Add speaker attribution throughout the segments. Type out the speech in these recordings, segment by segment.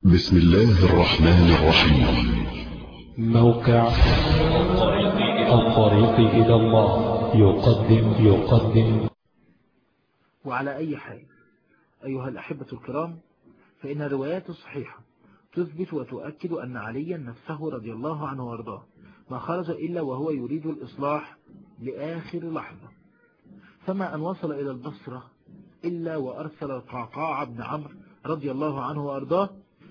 Speaker 1: بسم الله الرحمن الرحيم
Speaker 2: موقع الطريق إلى الله يقدم يقدم
Speaker 3: وعلى أي حال أيها الأحبة الكرام فإن الروايات الصحيحة تثبت وتؤكد أن عليا نفسه رضي الله عنه وارضاه ما خرج إلا وهو يريد الإصلاح لآخر لحظة فما أن وصل إلى البصرة إلا وأرسل القعقاع بن عمرو رضي الله عنه وأرضاه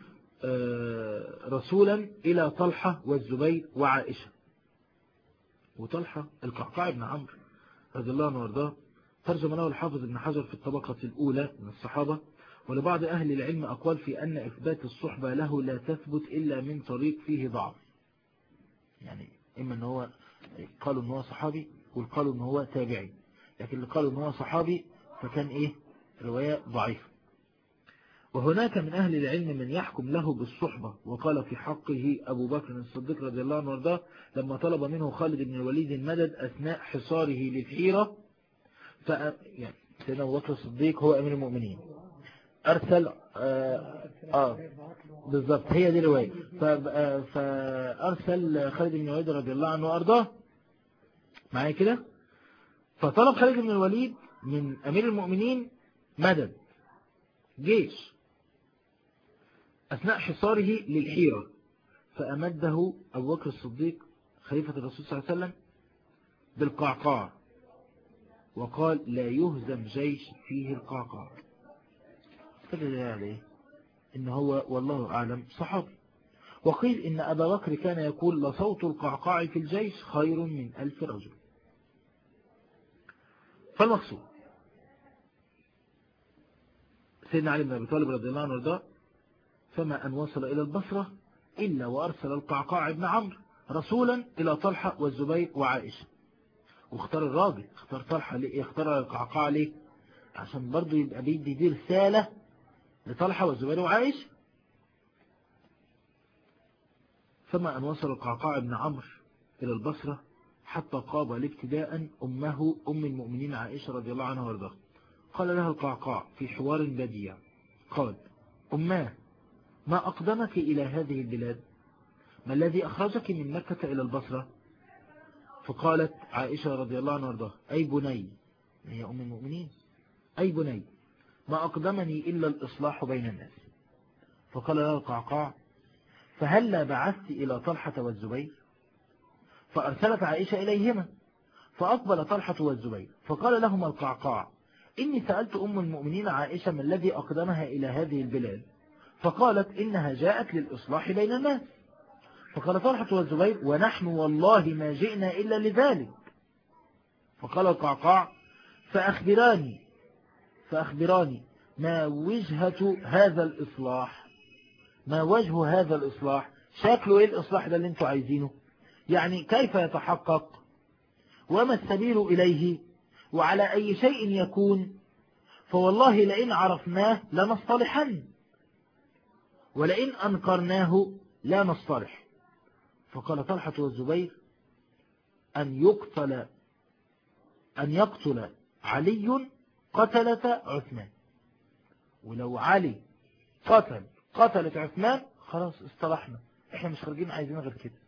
Speaker 3: رسولا إلى طلحة والزبير وعائشة وطلحة القعقاع بن عمرو رضي الله عنه وارضاه ترجم له الحافظ ابن حجر في الطبقة الأولى من الصحابة ولبعض أهل العلم أقوال في أن إثبات الصحبة له لا تثبت إلا من طريق فيه ضعف يعني إما أن هو قالوا أن هو صحابي والقالوا أن هو تابعي لكن اللي قالوا أن هو صحابي فكان إيه رواية ضعيفة وهناك من أهل العلم من يحكم له بالصحبة وقال في حقه أبو بكر الصديق رضي الله عنه وارضاه لما طلب منه خالد بن الوليد المدد أثناء حصاره للحيرة ف... يعني سيدنا أبو بكر الصديق هو أمير المؤمنين أرسل آه, آه بالضبط هي دي الرواية ف... آه فأرسل خالد بن الوليد رضي الله عنه وأرضاه معايا كده فطلب خالد بن الوليد من أمير المؤمنين مدد جيش أثناء حصاره للحيرة فأمده أبو بكر الصديق خليفة الرسول صلى الله عليه وسلم بالقعقاع وقال لا يهزم جيش فيه القعقاع فدل عليه إن هو والله أعلم صحابي وقيل إن أبا بكر كان يقول لصوت القعقاع في الجيش خير من ألف رجل فالمقصود سيدنا علي بن أبي طالب رضي الله عنه وارضاه فما أن وصل إلى البصرة إلا وأرسل القعقاع بن عمرو رسولا إلى طلحة والزبير وعائشة واختار الراجل اختار طلحة ليه اختار القعقاع ليه عشان برضو يبقى بيدي دي رسالة لطلحة والزبير وعائشة فما أن وصل القعقاع بن عمرو إلى البصرة حتى قابل ابتداء أمه أم المؤمنين عائشة رضي الله عنها وارضاها قال لها القعقاع في حوار بديع قال أماه ما أقدمك إلى هذه البلاد ما الذي أخرجك من مكة إلى البصرة فقالت عائشة رضي الله عنها وارضاها أي بني هي أم المؤمنين أي بني ما أقدمني إلا الإصلاح بين الناس فقال لها القعقاع فهلا بعثت إلى طلحة والزبير فأرسلت عائشة إليهما فأقبل طلحة والزبير فقال لهما القعقاع إني سألت أم المؤمنين عائشة ما الذي أقدمها إلى هذه البلاد فقالت إنها جاءت للإصلاح بين الناس فقال طلحة والزبير ونحن والله ما جئنا إلا لذلك فقال القعقاع فأخبراني فأخبراني ما وجهة هذا الإصلاح ما وجه هذا الإصلاح شكله إيه الإصلاح ده اللي انتوا عايزينه يعني كيف يتحقق وما السبيل إليه وعلى أي شيء يكون فوالله لئن عرفناه لنصطلحن ولئن أنكرناه لا نصطلح فقال طلحة والزبير أن يقتل أن يقتل علي قتلة عثمان ولو علي قتل قتلة عثمان خلاص اصطلحنا احنا مش خارجين عايزين غير كده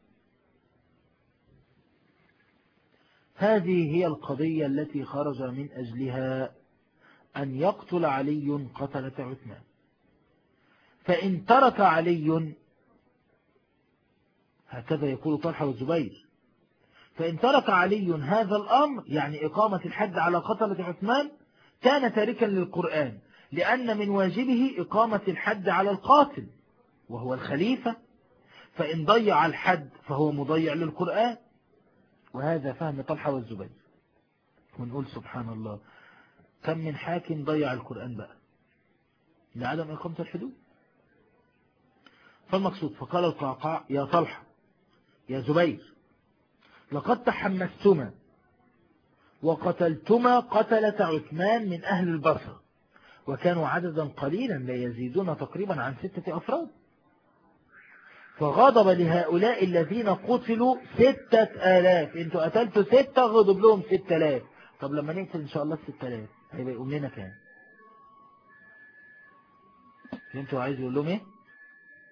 Speaker 3: هذه هي القضية التي خرج من أجلها أن يقتل علي قتلة عثمان فإن ترك علي هكذا يقول طلحة والزبير فإن ترك علي هذا الأمر يعني إقامة الحد على قتلة عثمان كان تاركا للقرآن لأن من واجبه إقامة الحد على القاتل وهو الخليفة فإن ضيع الحد فهو مضيع للقرآن وهذا فهم طلحة والزبير ونقول سبحان الله كم من حاكم ضيع القرآن بقى لعدم إقامة الحدود فالمقصود فقال القعقاع يا طلحة يا زبير لقد تحمستما وقتلتما قتلة عثمان من أهل البصرة وكانوا عددا قليلا لا يزيدون تقريبا عن ستة أفراد فغضب لهؤلاء الذين قتلوا ستة آلاف انتوا قتلتوا ستة غضب لهم ستة آلاف طب لما نقتل إن شاء الله ستة آلاف هيبقى يقوم لنا كام انتوا عايز يقول لهم ايه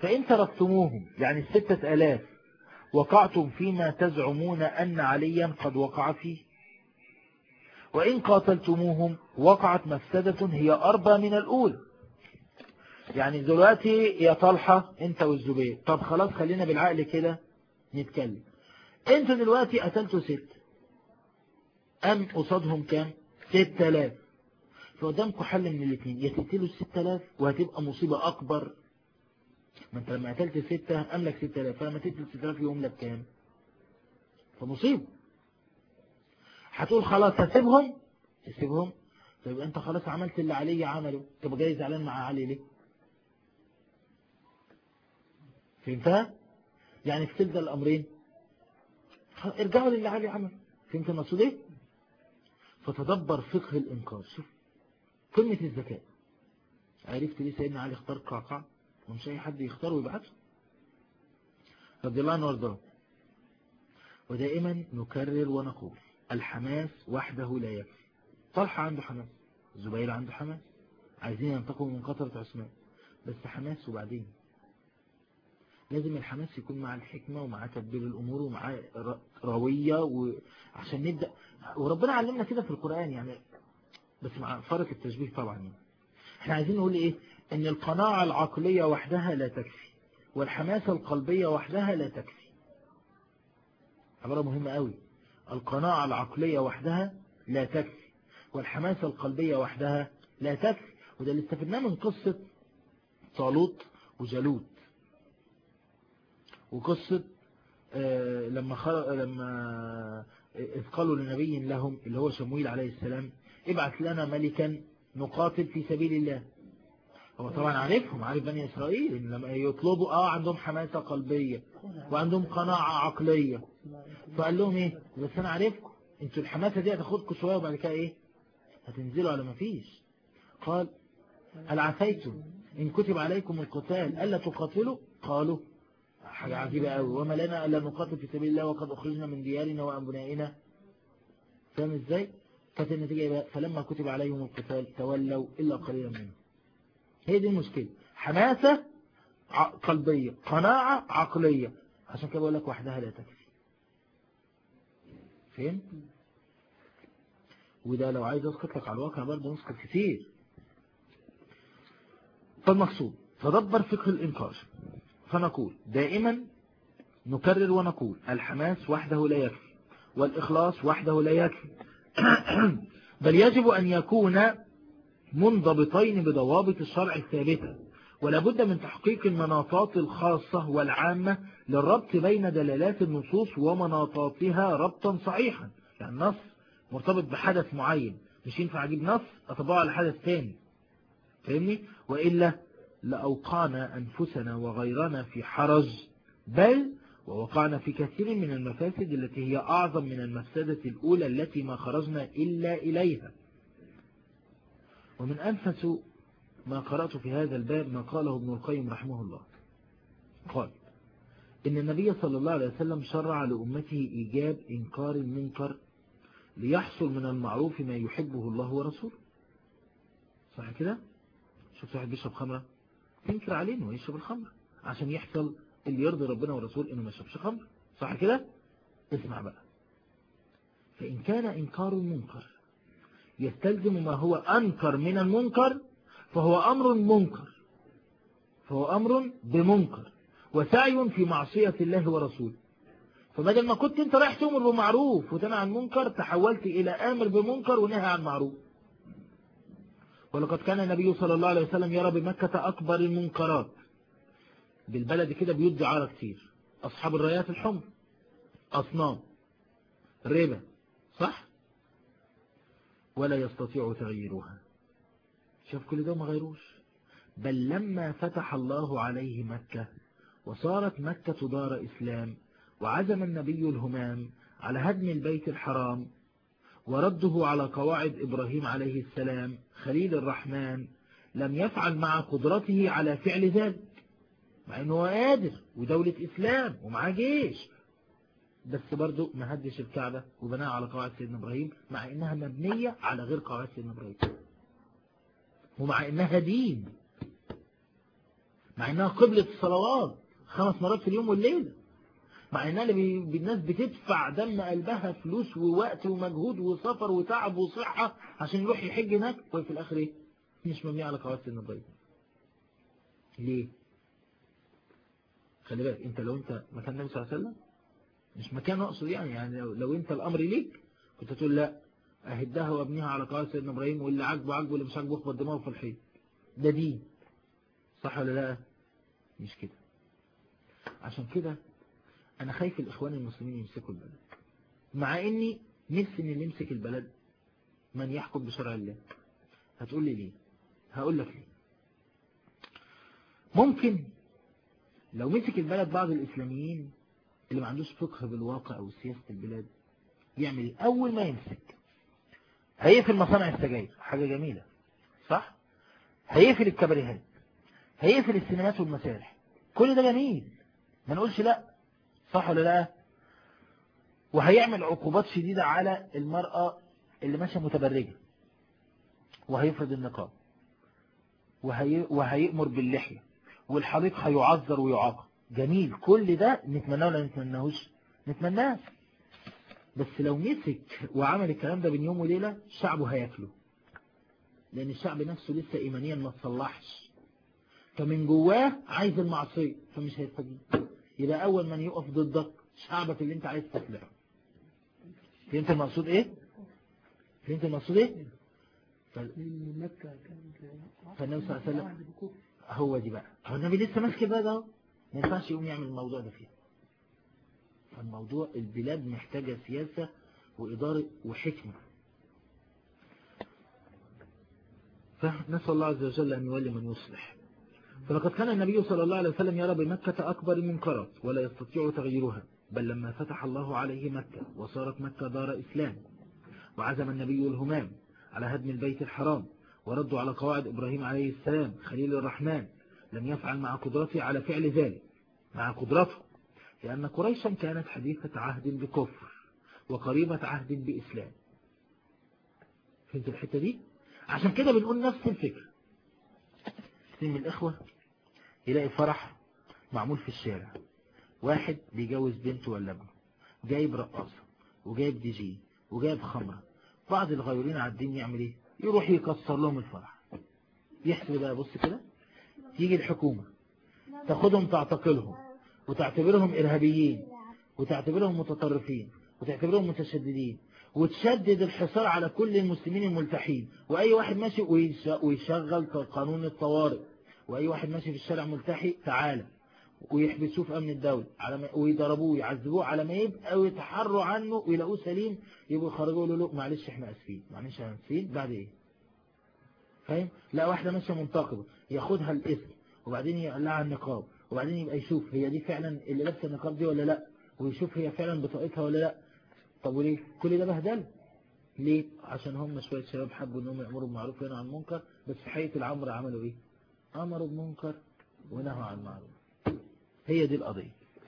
Speaker 3: فإن تركتموهم يعني الستة ألاف وقعتم فيما تزعمون أن عليا قد وقع فيه وإن قاتلتموهم وقعت مفسدة هي أربى من الأولى يعني دلوقتي يا طلحة انت والزبير طب خلاص خلينا بالعقل كده نتكلم انتوا دلوقتي قتلتوا ست أم قصادهم كام ست آلاف فقدامكم حل من الاثنين يا تقتلوا الست آلاف وهتبقى مصيبة أكبر ما انت لما قتلت ستة أملك ست آلاف فلما تقتل ست آلاف يوم لك كام فمصيبة هتقول خلاص هسيبهم تسيبهم طيب انت خلاص عملت اللي علي عمله تبقى جاي زعلان مع علي ليه فهمتها يعني في كلتا الأمرين ارجعوا للي علي عمله فهمت المقصود ايه فتدبر فقه الإنكار شوف قمة الذكاء عرفت ليه سيدنا علي اختار قعقع ومش أي حد يختار ويبعته رضي الله عنه وارضاه ودائما نكرر ونقول الحماس وحده لا يكفي طلحة عنده حماس الزبير عنده حماس عايزين ينتقموا من قطرة عثمان بس حماس وبعدين لازم الحماس يكون مع الحكمة ومع تدبير الأمور ومع روية وعشان نبدأ وربنا علمنا كده في القرآن يعني بس مع فرق التشبيه طبعا يعني. احنا عايزين نقول ايه ان القناعة العقلية وحدها لا تكفي والحماسة القلبية وحدها لا تكفي عبارة مهمة قوي القناعة العقلية وحدها لا تكفي والحماسة القلبية وحدها لا تكفي وده اللي استفدناه من قصة طالوت وجالوت وقصة آه لما خل... لما إذ قالوا لنبي لهم اللي هو شمويل عليه السلام ابعث لنا ملكا نقاتل في سبيل الله هو طبعا عارفهم عارف بني إسرائيل إن لما يطلبوا آه عندهم حماسة قلبية وعندهم قناعة عقلية فقال لهم إيه بس أنا عارفكم انتوا الحماسة دي هتاخدكم شوية وبعد كده إيه هتنزلوا على ما فيش قال هل عسيتم إن كتب عليكم القتال ألا تقاتلوا قالوا حاجة عجيبة قوي وما لنا ألا نقاتل في سبيل الله وقد أخرجنا من ديارنا وأبنائنا فاهم إزاي كانت النتيجة إيه فلما كتب عليهم القتال تولوا إلا قليلا منهم هي دي المشكلة حماسة قلبية قناعة عقلية عشان كده بقول لك وحدها لا تكفي فهم وده لو عايز اسقط لك على الواقع برضه نسقط كتير فالمقصود تدبر فقه الإنكار فنقول دائما نكرر ونقول الحماس وحده لا يكفي والإخلاص وحده لا يكفي بل يجب أن يكون منضبطين بضوابط الشرع الثابتة ولا بد من تحقيق المناطات الخاصة والعامة للربط بين دلالات النصوص ومناطاتها ربطا صحيحا يعني نص مرتبط بحدث معين مش ينفع أجيب نص أطبقه على حدث ثاني فاهمني وإلا لأوقعنا أنفسنا وغيرنا في حرج بل ووقعنا في كثير من المفاسد التي هي أعظم من المفسدة الأولى التي ما خرجنا إلا إليها ومن أنفس ما قرأت في هذا الباب ما قاله ابن القيم رحمه الله قال إن النبي صلى الله عليه وسلم شرع لأمته إيجاب إنكار المنكر ليحصل من المعروف ما يحبه الله ورسوله صح كده شفت واحد بيشرب خمرة تنكر عليه انه يشرب الخمر عشان يحصل اللي يرضي ربنا ورسوله انه ما يشربش خمر صح كده اسمع بقى فإن كان إنكار المنكر يستلزم ما هو أنكر من المنكر فهو أمر منكر فهو أمر بمنكر وسعي في معصية الله ورسوله فبدل ما كنت انت رايح تؤمر بمعروف وتنهى عن منكر تحولت إلى آمر بمنكر ونهى عن معروف ولقد كان النبي صلى الله عليه وسلم يرى بمكة أكبر المنكرات بالبلد كده بيوت دعارة كتير أصحاب الرايات الحمر أصنام ربا صح ولا يستطيع تغييرها شاف كل ده ما غيروش بل لما فتح الله عليه مكة وصارت مكة دار إسلام وعزم النبي الهمام على هدم البيت الحرام ورده على قواعد إبراهيم عليه السلام خليل الرحمن لم يفعل مع قدرته على فعل ذلك مع أنه قادر ودولة إسلام ومعاه جيش بس برضو ما هدش الكعبة وبناها على قواعد سيدنا إبراهيم مع أنها مبنية على غير قواعد سيدنا إبراهيم ومع أنها دين مع انها قبلة الصلوات خمس مرات في اليوم والليلة مع انها اللي بي- الناس بتدفع دم قلبها فلوس ووقت ومجهود وسفر وتعب وصحة عشان يروح يحج هناك وفي الاخر ايه مش مبني على قواعد سن ابراهيم ليه خلي بالك انت لو انت مكان النبي صلى الله عليه وسلم مش مكان اقصد يعني يعني لو, لو انت الامر ليك كنت تقول لا اهدها وابنيها على قواعد سيدنا ابراهيم واللي عاجبه عاجبه واللي مش عاجبه اخبط دماغه في الحيط ده دين صح ولا لا مش كده عشان كده انا خايف الاخوان المسلمين يمسكوا البلد مع اني نفسي ان اللي يمسك البلد من يحكم بشرع الله هتقول لي ليه هقول لك ليه ممكن لو مسك البلد بعض الاسلاميين اللي ما عندوش فقه بالواقع او سياسة البلاد يعمل ايه اول ما يمسك هيقفل مصانع السجاير حاجة جميلة صح هيقفل الكباريهات هيقفل السينمات والمسارح كل ده جميل ما نقولش لا صح ولا لا وهيعمل عقوبات شديدة على المرأة اللي ماشية متبرجة وهيفرض النقاب وهي... وهيأمر باللحية والحريق هيعذر ويعاقب جميل كل ده نتمناه ولا نتمناهوش نتمناه بس لو مسك وعمل الكلام ده بين يوم وليلة شعبه هياكله لأن الشعب نفسه لسه إيمانيا ما تصلحش فمن جواه عايز المعصية فمش هيستجيب يبقى أول من يقف ضدك شعبك اللي أنت عايز تصلحه فهمت المقصود إيه؟ فهمت المقصود إيه؟
Speaker 4: من مكة كان
Speaker 3: فالنبي صلى الله عليه وسلم
Speaker 4: واحد بكفر.
Speaker 3: هو دي بقى هو النبي لسه ماسك البلد اهو ما ينفعش يقوم يعمل الموضوع ده فيها فالموضوع البلاد محتاجة سياسة وإدارة وحكمة فنسأل الله عز وجل أن يولي من يصلح فلقد كان النبي صلى الله عليه وسلم يرى بمكة أكبر المنكرات ولا يستطيع تغييرها بل لما فتح الله عليه مكة وصارت مكة دار إسلام وعزم النبي الهمام على هدم البيت الحرام وردوا على قواعد إبراهيم عليه السلام خليل الرحمن لم يفعل مع قدرته على فعل ذلك مع قدرته لأن قريشا كانت حديثة عهد بكفر وقريبة عهد بإسلام فهمت الحتة دي؟ عشان كده بنقول نفس الفكرة كتير من الإخوة يلاقي فرح معمول في الشارع واحد بيجوز بنته ولا ابنه جايب رقاصة وجايب دي جي وجايب خمرة بعض الغيورين على الدين يعمل ايه يروح يكسر لهم الفرح يحصل بقى بص كده تيجي الحكومة تاخدهم تعتقلهم وتعتبرهم إرهابيين وتعتبرهم متطرفين وتعتبرهم متشددين وتشدد الحصار على كل المسلمين الملتحين وأي واحد ماشي ويش- ويشغل قانون الطوارئ وأي واحد ماشي في الشارع ملتحي تعالى ويحبسوه في أمن الدولة على ما ويضربوه ويعذبوه على ما يبقى ويتحروا عنه ويلاقوه سليم يبقوا يخرجوا يقولوا له معلش احنا اسفين معلش احنا اسفين بعد ايه فاهم لا واحدة ماشية منتقبة ياخدها الاسم وبعدين يقلعها النقاب وبعدين يبقى يشوف هي دي فعلا اللي لابسه النقاب دي ولا لا ويشوف هي فعلا بطاقتها ولا لا طب وليه كل ده بهدله ليه عشان هم شوية شباب حبوا انهم يأمروا بالمعروف وينهوا عن المنكر بس في حقيقة العمر عملوا ايه امروا بالمنكر ونهوا عن المعروف هي دي القضية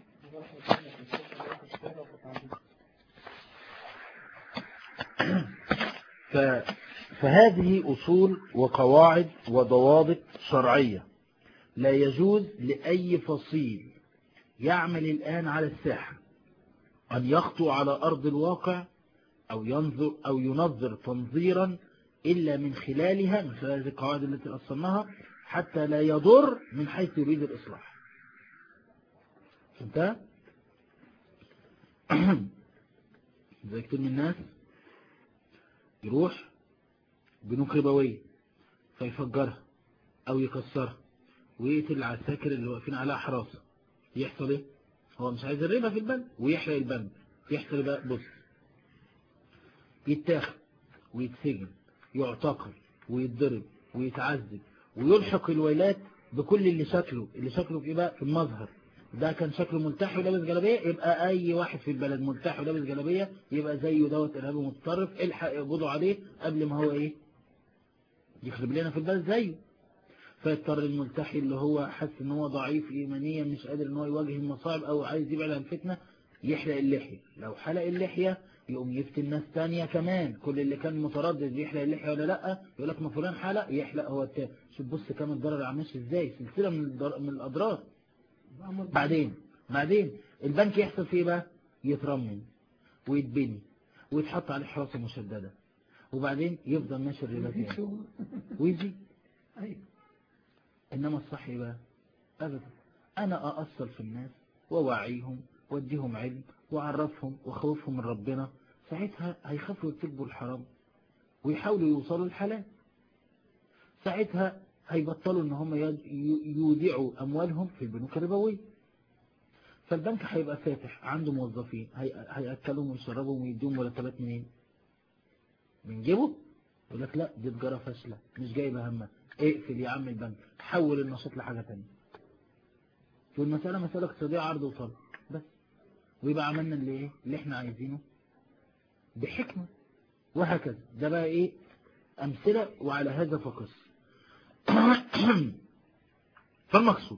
Speaker 3: ف... فهذه أصول وقواعد وضوابط شرعية لا يجوز لأي فصيل يعمل الآن على الساحة أن يخطو على أرض الواقع أو ينظر أو ينظر تنظيرا إلا من خلالها من خلال هذه القواعد التي أصلناها حتى لا يضر من حيث يريد الإصلاح فهمتها؟ زي كتير من الناس يروح بنوك ربوية فيفجرها أو يكسرها ويقتل العساكر اللي واقفين عليها حراسة يحصل ايه؟ هو مش عايز الربا في البنك ويحرق البنك يحصل بقى بص يتاخد ويتسجن يعتقل ويتضرب ويتعذب ويلحق الويلات بكل اللي شكله اللي شكله في ايه بقى في المظهر ده كان شكله ملتحي ولابس جلابيه يبقى اي واحد في البلد ملتحي ولابس جلابيه يبقى زيه دوت ارهابي متطرف الحق يقبضوا عليه قبل ما هو ايه يخرب لنا في البلد زيه فيضطر الملتحي اللي هو حاسس ان هو ضعيف ايمانيا مش قادر ان هو يواجه المصاعب او عايز يبعد عن فتنه يحلق اللحيه لو حلق اللحيه يقوم يفتن ناس تانية كمان كل اللي كان متردد يحلق اللحية ولا لا يقول لك ما فلان حلق يحلق هو التاني شوف بص كام الضرر عماش ازاي سلسلة من, الضر... من الأضرار بعدين بعدين البنك يحصل فيه بقى يترمم ويتبني ويتحط عليه حراسة مشددة وبعدين يفضل ماشي الربا تاني ويزيد
Speaker 4: أيوة
Speaker 3: إنما الصح بقى أبدا أنا أأصل في الناس ووعيهم واديهم علم وأعرفهم وأخوفهم من ربنا ساعتها هيخافوا يكتبوا الحرام ويحاولوا يوصلوا الحلال ساعتها هيبطلوا ان هم يد- ي- يودعوا اموالهم في البنوك الربويه فالبنك هيبقى فاتح عنده موظفين هي- هياكلهم ويشربهم ويديهم مرتبات منين من جيبه يقول لك لا دي تجاره فاشله مش جايبه همها اقفل يا عم البنك حول النشاط لحاجه ثانيه والمساله مساله اقتصاديه عرض وطلب بس ويبقى عملنا اللي ايه اللي احنا عايزينه بحكمه وهكذا ده بقى ايه امثله وعلى هذا فقس فالمقصود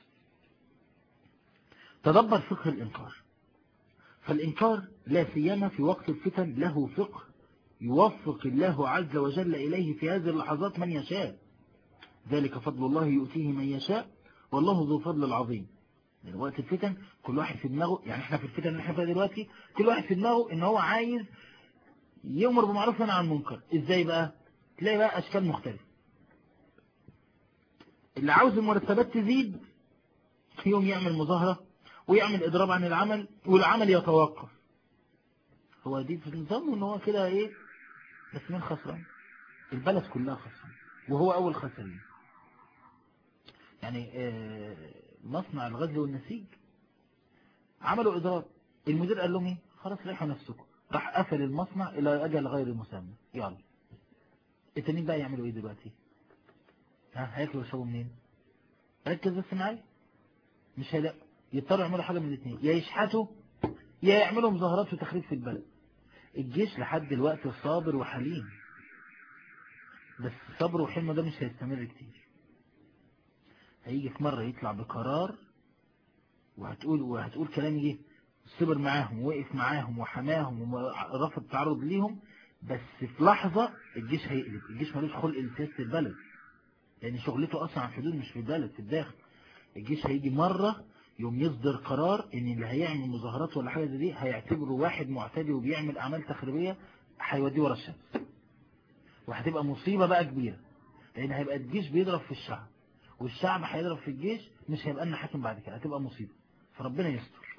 Speaker 3: تدبر فقه الإنكار فالإنكار لا سيما في وقت الفتن له فقه يوفق الله عز وجل إليه في هذه اللحظات من يشاء ذلك فضل الله يؤتيه من يشاء والله ذو فضل العظيم من وقت الفتن كل واحد في دماغه يعني احنا في الفتن اللي احنا فيها دلوقتي كل واحد في دماغه ان هو عايز يأمر بمعروف وينهى عن المنكر ازاي بقى تلاقي بقى اشكال مختلفة اللي عاوز المرتبات تزيد يوم يعمل مظاهرة ويعمل إضراب عن العمل والعمل يتوقف هو دي في نظامه ان هو كده ايه بس مين خسران البلد كلها خسران وهو اول خسران يعني آه، مصنع الغزل والنسيج عملوا إضراب المدير قال لهم ايه خلاص ريحوا نفسكم راح قفل المصنع الى اجل غير مسمى يلا التانيين بقى يعملوا ايه دلوقتي ها هياكلوا ويشربوا منين ركز بس معايا مش هيلاقوا يضطروا يعملوا حاجة من الاثنين يا يشحتوا يا يعملوا مظاهرات وتخريب في البلد الجيش لحد دلوقتي صابر وحليم بس الصبر وحلمه ده مش هيستمر كتير هيجي في مرة يطلع بقرار وهتقول وهتقول كلام ايه صبر معاهم ووقف معاهم وحماهم ورفض التعرض ليهم بس في لحظة الجيش هيقلب الجيش ملوش خلق لسياسة البلد لأن شغلته أصلا على الحدود مش في البلد في الداخل الجيش هيجي مرة يوم يصدر قرار ان اللي هيعمل مظاهرات ولا حاجة زي دي هيعتبره واحد معتدي وبيعمل أعمال تخريبية هيوديه ورا الشمس وهتبقى مصيبة بقى كبيرة لأن هيبقى الجيش بيضرب في الشعب والشعب هيضرب في الجيش مش هيبقى لنا حاكم بعد كده هتبقى مصيبة فربنا يستر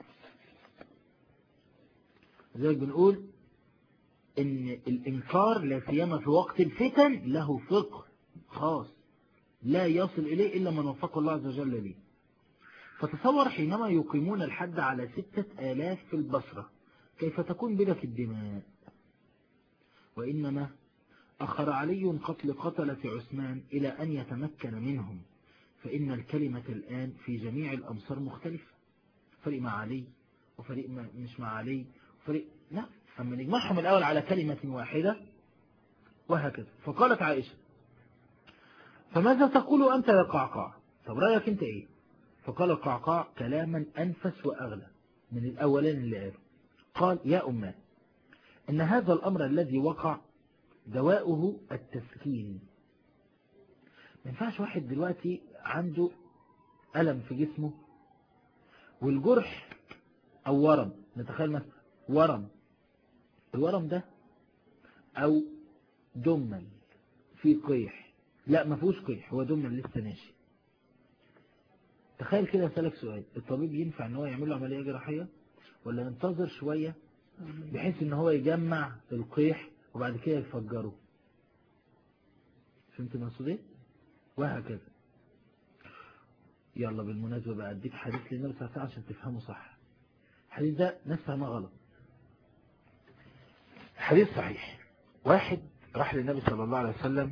Speaker 3: لذلك بنقول ان الانكار لا سيما في وقت الفتن له فقه خاص لا يصل اليه الا من وفقه الله عز وجل ليه فتصور حينما يقيمون الحد على ستة آلاف في البصرة كيف تكون بلك الدماء وإنما أخر علي قتل قتلة عثمان إلى أن يتمكن منهم فإن الكلمة الآن في جميع الأمصار مختلفة فريق مع علي وفريق ما- مش مع علي وفريق لا أما نجمعهم الأول على كلمة واحدة وهكذا فقالت عائشة فماذا تقول أنت يا قعقاع طب رأيك أنت إيه فقال القعقاع كلاما أنفس وأغلى من الأولين اللي قاله قال يا أمان إن هذا الأمر الذي وقع دواؤه التسكين ما ينفعش واحد دلوقتي عنده ألم في جسمه والجرح أو ورم نتخيل مثلا ورم الورم ده أو دمل فيه قيح لا ما فيهوش قيح هو دمل لسه ناشي تخيل كده اسالك سؤال الطبيب ينفع ان هو يعمل له عمليه جراحيه ولا ينتظر شويه بحيث ان هو يجمع القيح وبعد كده يفجره فهمت المقصود ايه وهكذا يلا بالمناسبة بقى اديك حديث للنبي صلى الله عليه وسلم عشان تفهمه صح الحديث ده ناس فهمها غلط حديث صحيح واحد راح للنبي صلى الله عليه وسلم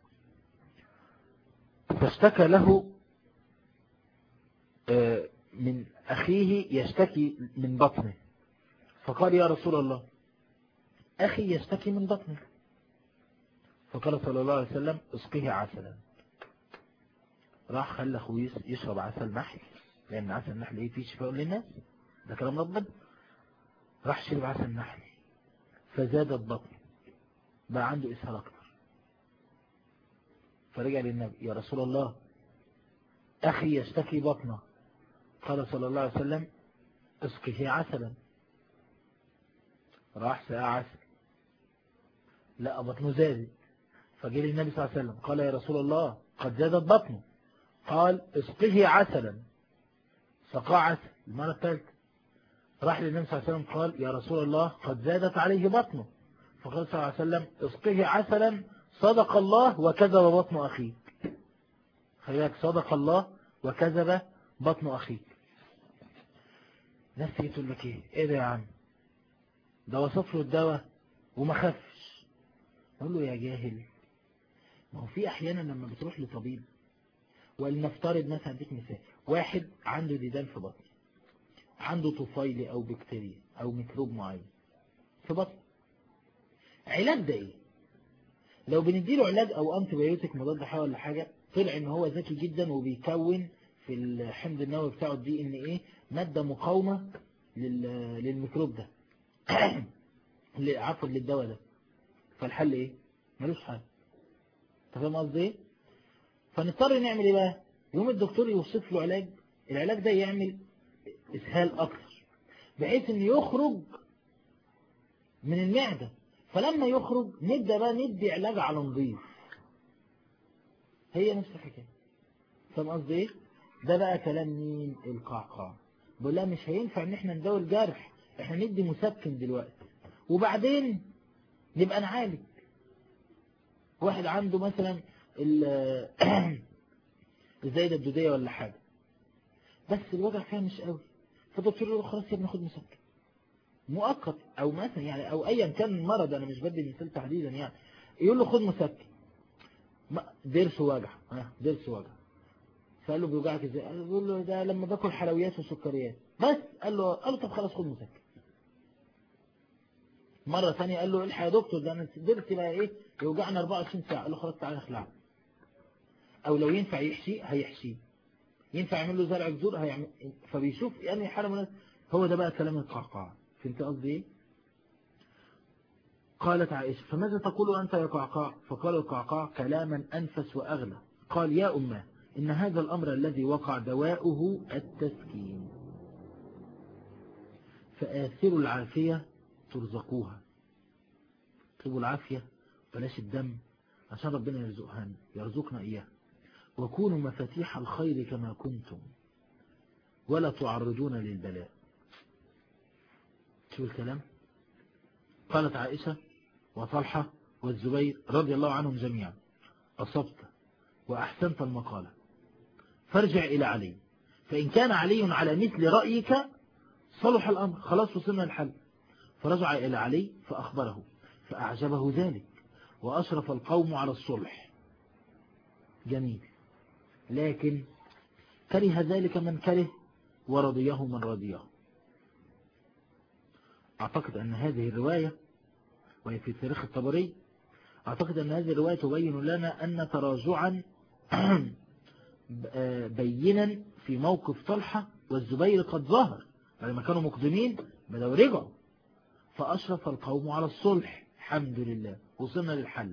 Speaker 3: فاشتكى له آه، من أخيه يشتكي من بطنه فقال يا رسول الله أخي يشتكي من بطنه فقال صلى الله عليه وسلم اسقيه عسلا راح خلى أخوه يشرب عسل نحل لأن عسل النحل إيه فيه شفاء للناس ده كلام ربنا راح شرب عسل نحل فزادت بطنه بقى عنده إسهال أكتر فرجع للنبي يا رسول الله أخي يشتكي بطنه قال صلى الله عليه وسلم اسقه عسلا راح سقى عسل لا بطنه زادت فجاء للنبي صلى الله عليه وسلم قال يا رسول الله قد زادت بطنه قال اسقه عسلا سقى عسل المرة الثالثة راح للنبي صلى الله عليه وسلم قال يا رسول الله قد زادت عليه بطنه فقال صلى الله عليه وسلم اسقه عسلا صدق الله وكذب بطن أخيك خليك صدق الله وكذب بطن أخيك ناس تيجي تقول لك ايه ايه ده يا عم ده وصف له الدواء وما خفش اقول له يا جاهل ما هو في احيانا لما بتروح لطبيب ولنفترض مثلا اديك مثال واحد عنده ديدان في بطنه عنده طفيلي او بكتيريا او ميكروب معين في بطنه علاج ده ايه لو بنديله علاج او انتي بايوتيك مضاد حيوي ولا حاجه طلع ان هو ذكي جدا وبيكون في الحمض النووي بتاعه الدي ان ايه ماده مقاومه لل- للميكروب ده ل- عفوا للدواء ده فالحل ايه ملوش حل انت فاهم قصدي ايه فنضطر نعمل ايه بقى يوم الدكتور يوصف له علاج العلاج ده يعمل اسهال اكتر بحيث ان يخرج من المعدة فلما يخرج نبدأ بقى ندي علاج على نظيف هي نفس الحكاية فاهم قصدي ايه ده بقى كلام مين القعقاع بقول لها مش هينفع ان احنا نداوي الجرح احنا ندي مسكن دلوقتي وبعدين نبقى نعالج واحد عنده مثلا ال- الزايدة الدودية ولا حاجة بس الوجع فيها مش قوي فالدكتور يقول له خلاص يا ابني خد مسكن مؤقت او مثلا يعني او ايا كان المرض انا مش بدي مثال تحديدا يعني يقول له خد مسكن ما- ضرس وجع ها ضرس وجع فقال له بيوجعك ازاي قال له بيقول له ده لما باكل حلويات وسكريات بس قال له قال له طب خلاص خد مسكن مرة ثانية قال له الحق يا دكتور ده انا ضرسي بقى ايه يوجعنا 24 ساعة قال له خلاص تعالى اخلعه او لو ينفع يحشيه هيحشيه ينفع يعمل له زرع جذور هيعمل فبيشوف يعني حالة مناسبة هو ده بقى كلام القعقاع فهمت قصدي ايه قالت عائشة فماذا تقول أنت يا قعقاع فقال القعقاع كلاما أنفس وأغلى قال يا أمه إن هذا الأمر الذي وقع دواؤه التسكين فآثروا العافية ترزقوها اطلبوا العافية بلاش الدم عشان ربنا يرزقها يرزقنا إياه وكونوا مفاتيح الخير كما كنتم ولا تعرضون للبلاء شو الكلام قالت عائشة وطلحة والزبير رضي الله عنهم جميعا أصبت وأحسنت المقالة فارجع إلى علي فإن كان علي على مثل رأيك صلح الأمر خلاص وصلنا الحل فرجع إلى علي فأخبره فأعجبه ذلك وأشرف القوم على الصلح جميل لكن كره ذلك من كره ورضيه من رضيه أعتقد أن هذه الرواية وهي في تاريخ الطبري أعتقد أن هذه الرواية تبين لنا أن تراجعا بينا في موقف طلحة والزبير قد ظهر لما كانوا مقدمين بدأوا رجعوا فأشرف القوم على الصلح الحمد لله وصلنا للحل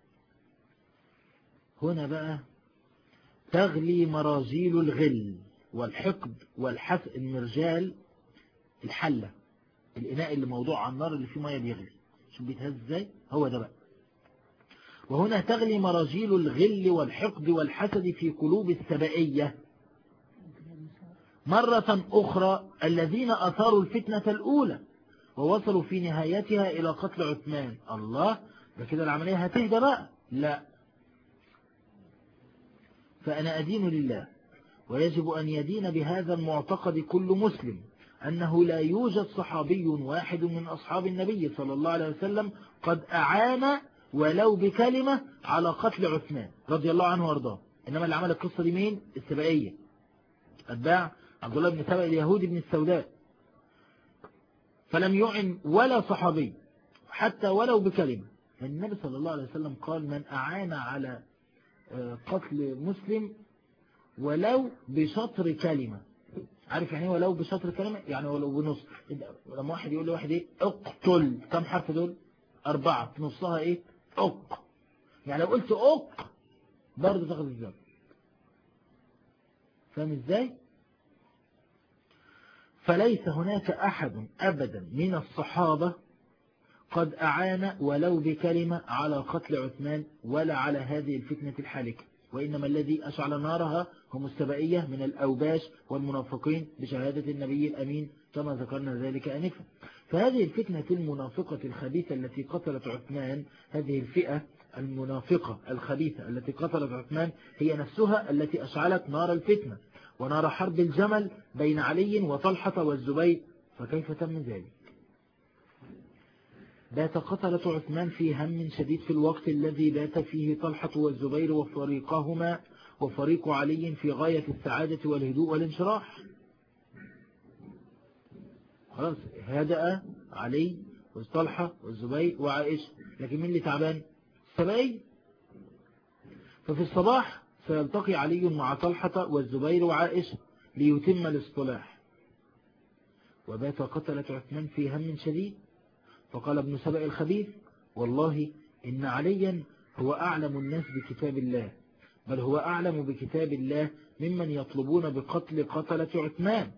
Speaker 3: هنا بقى تغلي مراجيل الغل والحقد والحسد المرجال الحلة الإناء اللي موضوع على النار اللي فيه مية بيغلي شوف بيتهز ازاي هو ده بقى وهنا تغلي مراجيل الغل والحقد والحسد في قلوب السبائية مرة أخرى الذين أثاروا الفتنة الأولى ووصلوا في نهايتها إلى قتل عثمان الله ده كده العملية هتهدى بقى لا فأنا أدين لله ويجب أن يدين بهذا المعتقد كل مسلم أنه لا يوجد صحابي واحد من أصحاب النبي صلى الله عليه وسلم قد أعان ولو بكلمة على قتل عثمان رضي الله عنه وارضاه إنما اللي عمل القصة دي مين السبائية أتباع عبد الله بن سبأ اليهودي بن السوداء فلم يعن ولا صحابي حتى ولو بكلمة النبي صلى الله عليه وسلم قال من أعان على قتل مسلم ولو بشطر كلمة عارف يعني ايه ولو بشطر كلمة يعني ولو بنص لما واحد يقول لواحد ايه اقتل كم حرف دول أربعة في نصها إيه أق يعني لو قلت أق برضه تاخد الذنب فاهم إزاي فليس هناك أحد أبدا من الصحابة قد أعان ولو بكلمة على قتل عثمان ولا على هذه الفتنة الحالكة وإنما الذي أشعل نارها هم السبائية من الأوباش والمنافقين بشهادة النبي الأمين كما ذكرنا ذلك أنفا فهذه الفتنة المنافقة الخبيثة التي قتلت عثمان هذه الفئة المنافقة الخبيثة التي قتلت عثمان هي نفسها التي أشعلت نار الفتنة ونار حرب الجمل بين علي وطلحة والزبير فكيف تم ذلك بات قتلة عثمان في هم شديد في الوقت الذي بات فيه طلحة والزبير وفريقهما وفريق علي في غاية السعادة والهدوء والانشراح خلاص هدأ علي وطلحة والزبير وعائشة لكن مين اللي تعبان السبعي ففي الصباح سيلتقي علي مع طلحة والزبير وعائشة ليتم الاصطلاح وبات قتلة عثمان في هم شديد فقال ابن سبأ الخبيث والله إن عليا هو أعلم الناس بكتاب الله بل هو أعلم بكتاب الله ممن يطلبون بقتل قتلة عثمان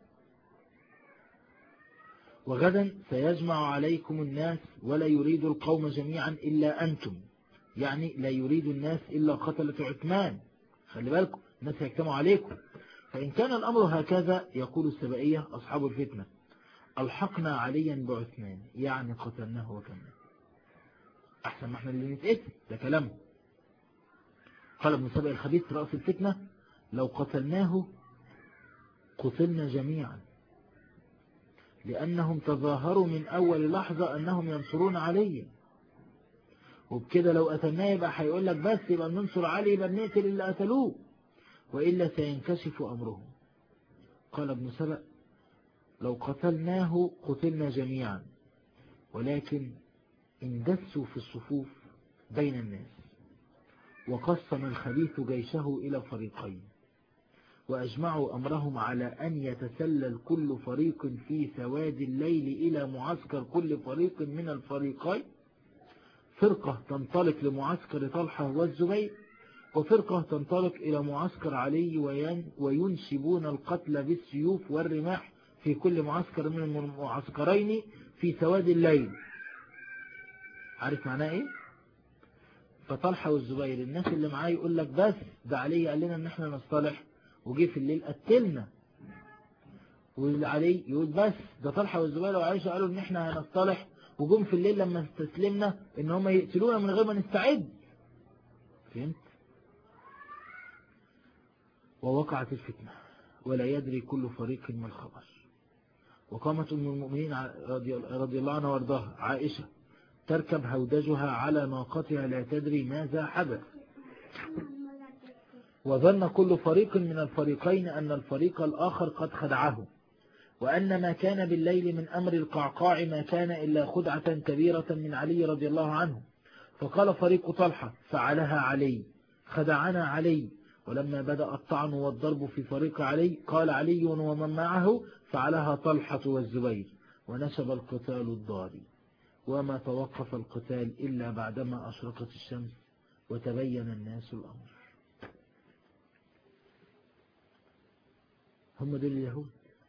Speaker 3: وغدا سيجمع عليكم الناس ولا يريد القوم جميعا إلا أنتم يعني لا يريد الناس إلا قتلة عثمان خلي بالكم الناس يجتمع عليكم فإن كان الأمر هكذا يقول السبائية أصحاب الفتنة ألحقنا عليا بعثمان يعني قتلناه وكمنا أحسن ما احنا اللي نتقتل ده كلام قال ابن سبأ الخبيث رأس الفتنة لو قتلناه قتلنا جميعا لأنهم تظاهروا من أول لحظة أنهم ينصرون علي وبكده لو قتلناه يبقى هيقول لك بس يبقى ننصر علي يبقى نقتل اللي قتلوه وإلا سينكشف أمرهم قال ابن سبأ لو قتلناه قتلنا جميعا ولكن اندسوا في الصفوف بين الناس وقسم الخبيث جيشه إلى فريقين وأجمعوا أمرهم على أن يتسلل كل فريق في سواد الليل إلى معسكر كل فريق من الفريقين فرقة تنطلق لمعسكر طلحة والزبير وفرقة تنطلق إلى معسكر علي وينشبون القتل بالسيوف والرماح في كل معسكر من المعسكرين في سواد الليل عارف معناه ايه فطلحة والزبير الناس اللي معاه يقول لك بس ده علي قال لنا ان احنا نصطلح وجي في الليل قتلنا والعلي يقول بس ده طلحة والزبير وعائشة قالوا ان احنا هنصطلح وجم في الليل لما استسلمنا ان هم يقتلونا من غير ما نستعد فهمت ووقعت الفتنة ولا يدري كل فريق ما الخبر وقامت أم المؤمنين رضي الله عنها وارضاها عائشة تركب هودجها على ناقتها لا تدري ماذا حدث وظن كل فريق من الفريقين أن الفريق الآخر قد خدعه وأن ما كان بالليل من أمر القعقاع ما كان إلا خدعة كبيرة من علي رضي الله عنه فقال فريق طلحة فعلها علي خدعنا علي ولما بدأ الطعن والضرب في فريق علي قال علي ومن معه فعلها طلحة والزبير ونشب القتال الضاري وما توقف القتال إلا بعدما أشرقت الشمس وتبين الناس الأمر هم دول اليهود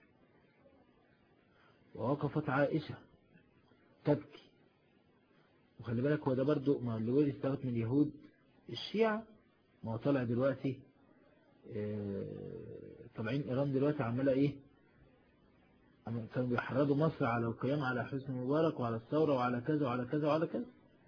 Speaker 3: ووقفت عائشة تبكي وخلي بالك هو ده برضو ما اللي ورث دوت من اليهود الشيعة ما هو طالع دلوقتي طالعين إيران دلوقتي عمالة إيه كانوا بيحرضوا مصر على القيام على حسن مبارك وعلى الثورة وعلى كذا وعلى كذا وعلى كذا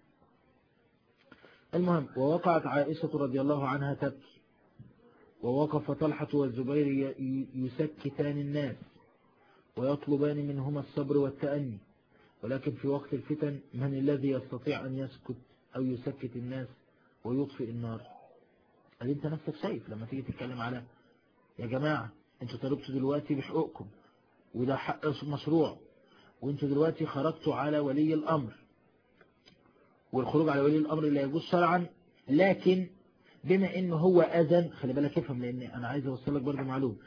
Speaker 3: المهم ووقعت عائشة رضي الله عنها تبكي ووقف طلحة والزبير يسكتان الناس ويطلبان منهما الصبر والتأني ولكن في وقت الفتن من الذي يستطيع أن يسكت أو يسكت الناس ويطفئ النار قال انت نفسك شايف لما تيجي تتكلم على يا جماعة انتوا طلبتوا دلوقتي بحقوقكم وده حق مشروع وانتوا دلوقتي خرجتوا على ولي الأمر والخروج على ولي الأمر لا يجوز شرعا لكن بما انه هو أذن خلي بالك افهم لان انا عايز اوصل لك برضه معلومه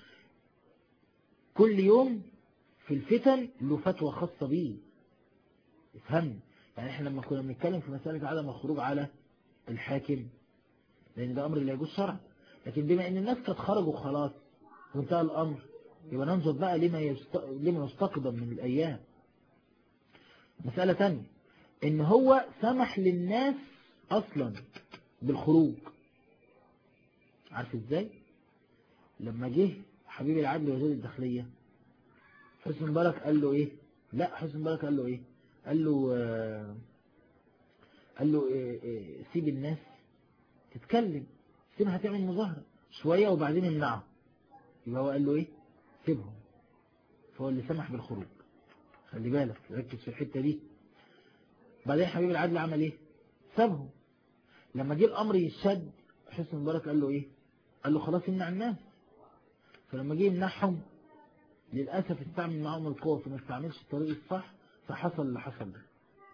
Speaker 3: كل يوم في الفتن له فتوى خاصة بيه افهمني يعني احنا لما كنا بنتكلم في مسألة عدم الخروج على الحاكم لأن ده أمر لا يجوز شرعا لكن بما أن الناس قد خرجوا خلاص وانتهى الأمر يبقى ننظر بقى لما يست... لما يستقدم من الأيام مسألة تانية ان هو سمح للناس اصلا بالخروج عارف ازاي لما جه حبيب العدل وزير الداخلية حسن مبارك قال له ايه لا حسن مبارك قال له ايه قال له آه قال له إيه إيه سيب الناس تتكلم سيبها تعمل مظاهرة شوية وبعدين امنعها يبقى هو قال له ايه سيبهم فهو اللي سمح بالخروج خلي بالك ركز في الحتة دي بعدين حبيب العدل عمل ايه سابهم لما جه الامر يشد حسن مبارك قال له ايه قال له خلاص امنع الناس فلما جه يمنعهم للأسف استعمل معاهم القوة فما استعملش الطريق الصح فحصل اللي حصل ده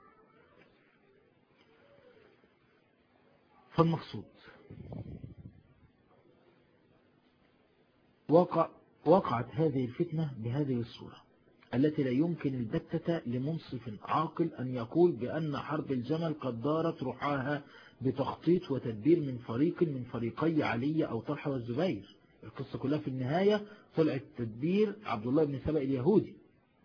Speaker 3: فالمقصود وقع وقعت هذه الفتنة بهذه الصورة التي لا يمكن البتة لمنصف عاقل أن يقول بأن حرب الجمل قد دارت رحاها بتخطيط وتدبير من فريق من فريقي علي أو طلحة والزبير القصة كلها في النهاية طلعت تدبير عبد الله بن سبأ اليهودي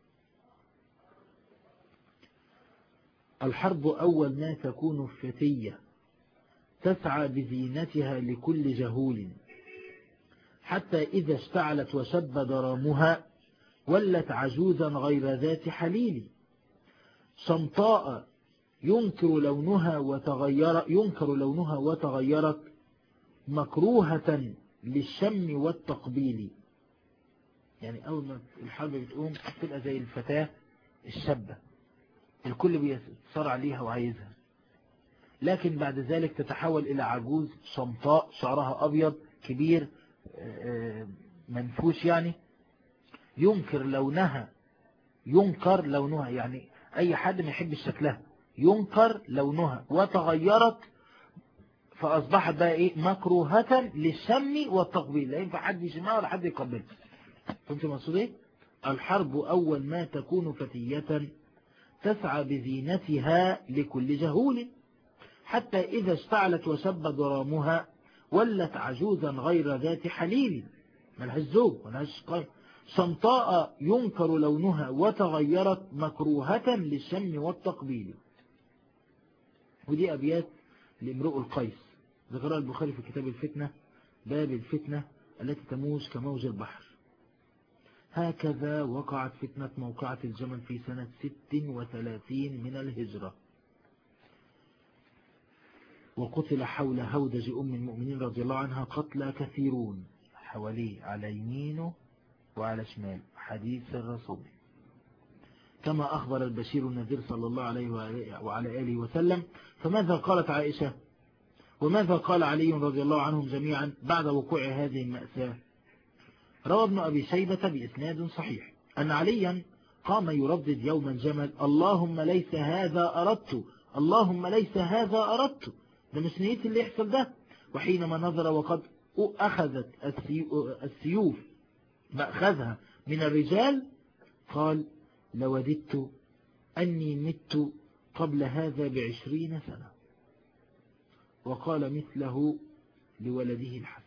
Speaker 3: الحرب أول ما تكون فتية تسعى بزينتها لكل جهول حتى إذا اشتعلت وشب ضرامها ولت عجوزا غير ذات حليل شمطاء ينكر لونها وتغير ينكر لونها وتغيرت مكروهة للشم والتقبيل يعني أول ما الحرب بتقوم تبقى زي الفتاة الشابة الكل بيصار عليها وعايزها لكن بعد ذلك تتحول إلى عجوز شمطاء شعرها أبيض كبير منفوش يعني ينكر لونها ينكر لونها يعني أي حد ما يحب شكلها ينكر لونها وتغيرت فأصبحت بقى إيه مكروهة للشم والتقبيل لا ينفع حد يشمها ولا حد يقبلها فهمت مقصود إيه الحرب أول ما تكون فتية تسعى بزينتها لكل جهول حتى إذا اشتعلت وشب ضرامها ولت عجوزا غير ذات حليل ملهاش زوج ملهاش قيم شمطاء ينكر لونها وتغيرت مكروهة للشم والتقبيل ودي أبيات لامرؤ القيس ذكرها البخاري في كتاب الفتنة باب الفتنة التي تموج كموج البحر هكذا وقعت فتنة موقعة الجمل في سنة ست وثلاثين من الهجرة وقتل حول هودج أم المؤمنين رضي الله عنها قتلى كثيرون حواليه على يمينه وعلى شمال حديث الرسول كما أخبر البشير النذير صلى الله عليه وعلى آله وسلم فماذا قالت عائشة وماذا قال علي رضي الله عنهم جميعا بعد وقوع هذه المأساة روى ابن أبي شيبة بإسناد صحيح أن عليا قام يردد يوم الجمل اللهم ليس هذا أردت اللهم ليس هذا أردت ده مش نيتي اللي يحصل ده وحينما نظر وقد أخذت السيوف مأخذها من الرجال قال لوددت أني مت قبل هذا بعشرين سنة وقال مثله لولده الحسن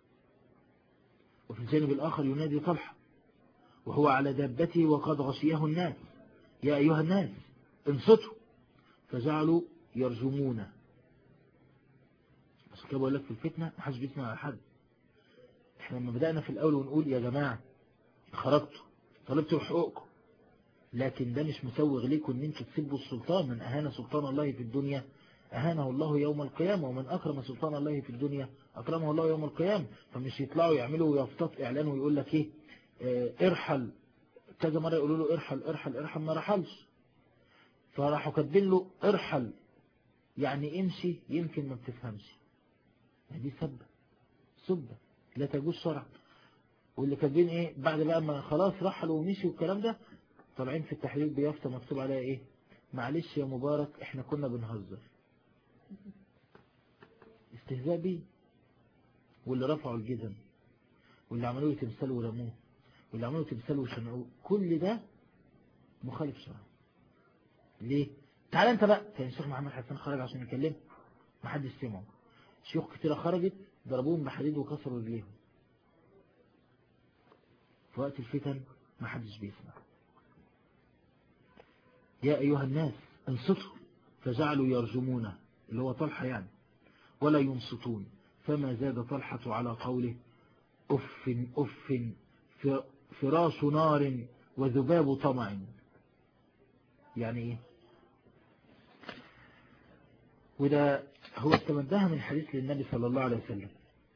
Speaker 3: وفي الجانب الآخر ينادي طلحة وهو على دابته وقد غشيه الناس يا أيها الناس انصتوا فجعلوا يرجمونه عشان كده بقول لك في الفتنة محدش بيسمع على حد احنا لما بدأنا في الأول ونقول يا جماعة خرجتوا طلبتوا حقوقكم لكن ده مش مسوغ ليكم ان انتوا تسبوا السلطان من أهان سلطان الله في الدنيا أهانه الله يوم القيامة ومن أكرم سلطان الله في الدنيا أكرمه الله يوم القيامة فمش يطلعوا يعملوا يفطط إعلان ويقول لك إيه اه ارحل كذا مرة يقولوا له ارحل ارحل ارحل ما رحلش فراحوا كاتبين له ارحل يعني امشي يمكن ما بتفهمش دي سبة سبة لا تجوز شرعا واللي كاتبين ايه بعد بقى ما خلاص رحلوا ومشي والكلام ده طالعين في التحليل بيافطة مكتوب عليها ايه معلش يا مبارك احنا كنا بنهزر استهزاء بيه واللي رفعوا الجزم واللي عملوه تمثال ورموه واللي عملوه تمثال وشنعوه كل ده مخالف شرع ليه تعال انت بقى كان الشيخ محمد حسن خرج عشان يكلمه ما حدش سمعه شيوخ كتيرة خرجت ضربوهم بحديد وكسروا رجليهم في وقت الفتن ما حدش بيسمع يا أيها الناس انصتوا فجعلوا يرجمونه اللي هو طلحة يعني ولا ينصتون فما زاد طلحة على قوله أف أف ف- فراش نار وذباب طمع يعني ايه وده هو استمدها من حديث للنبي صلى الله عليه وسلم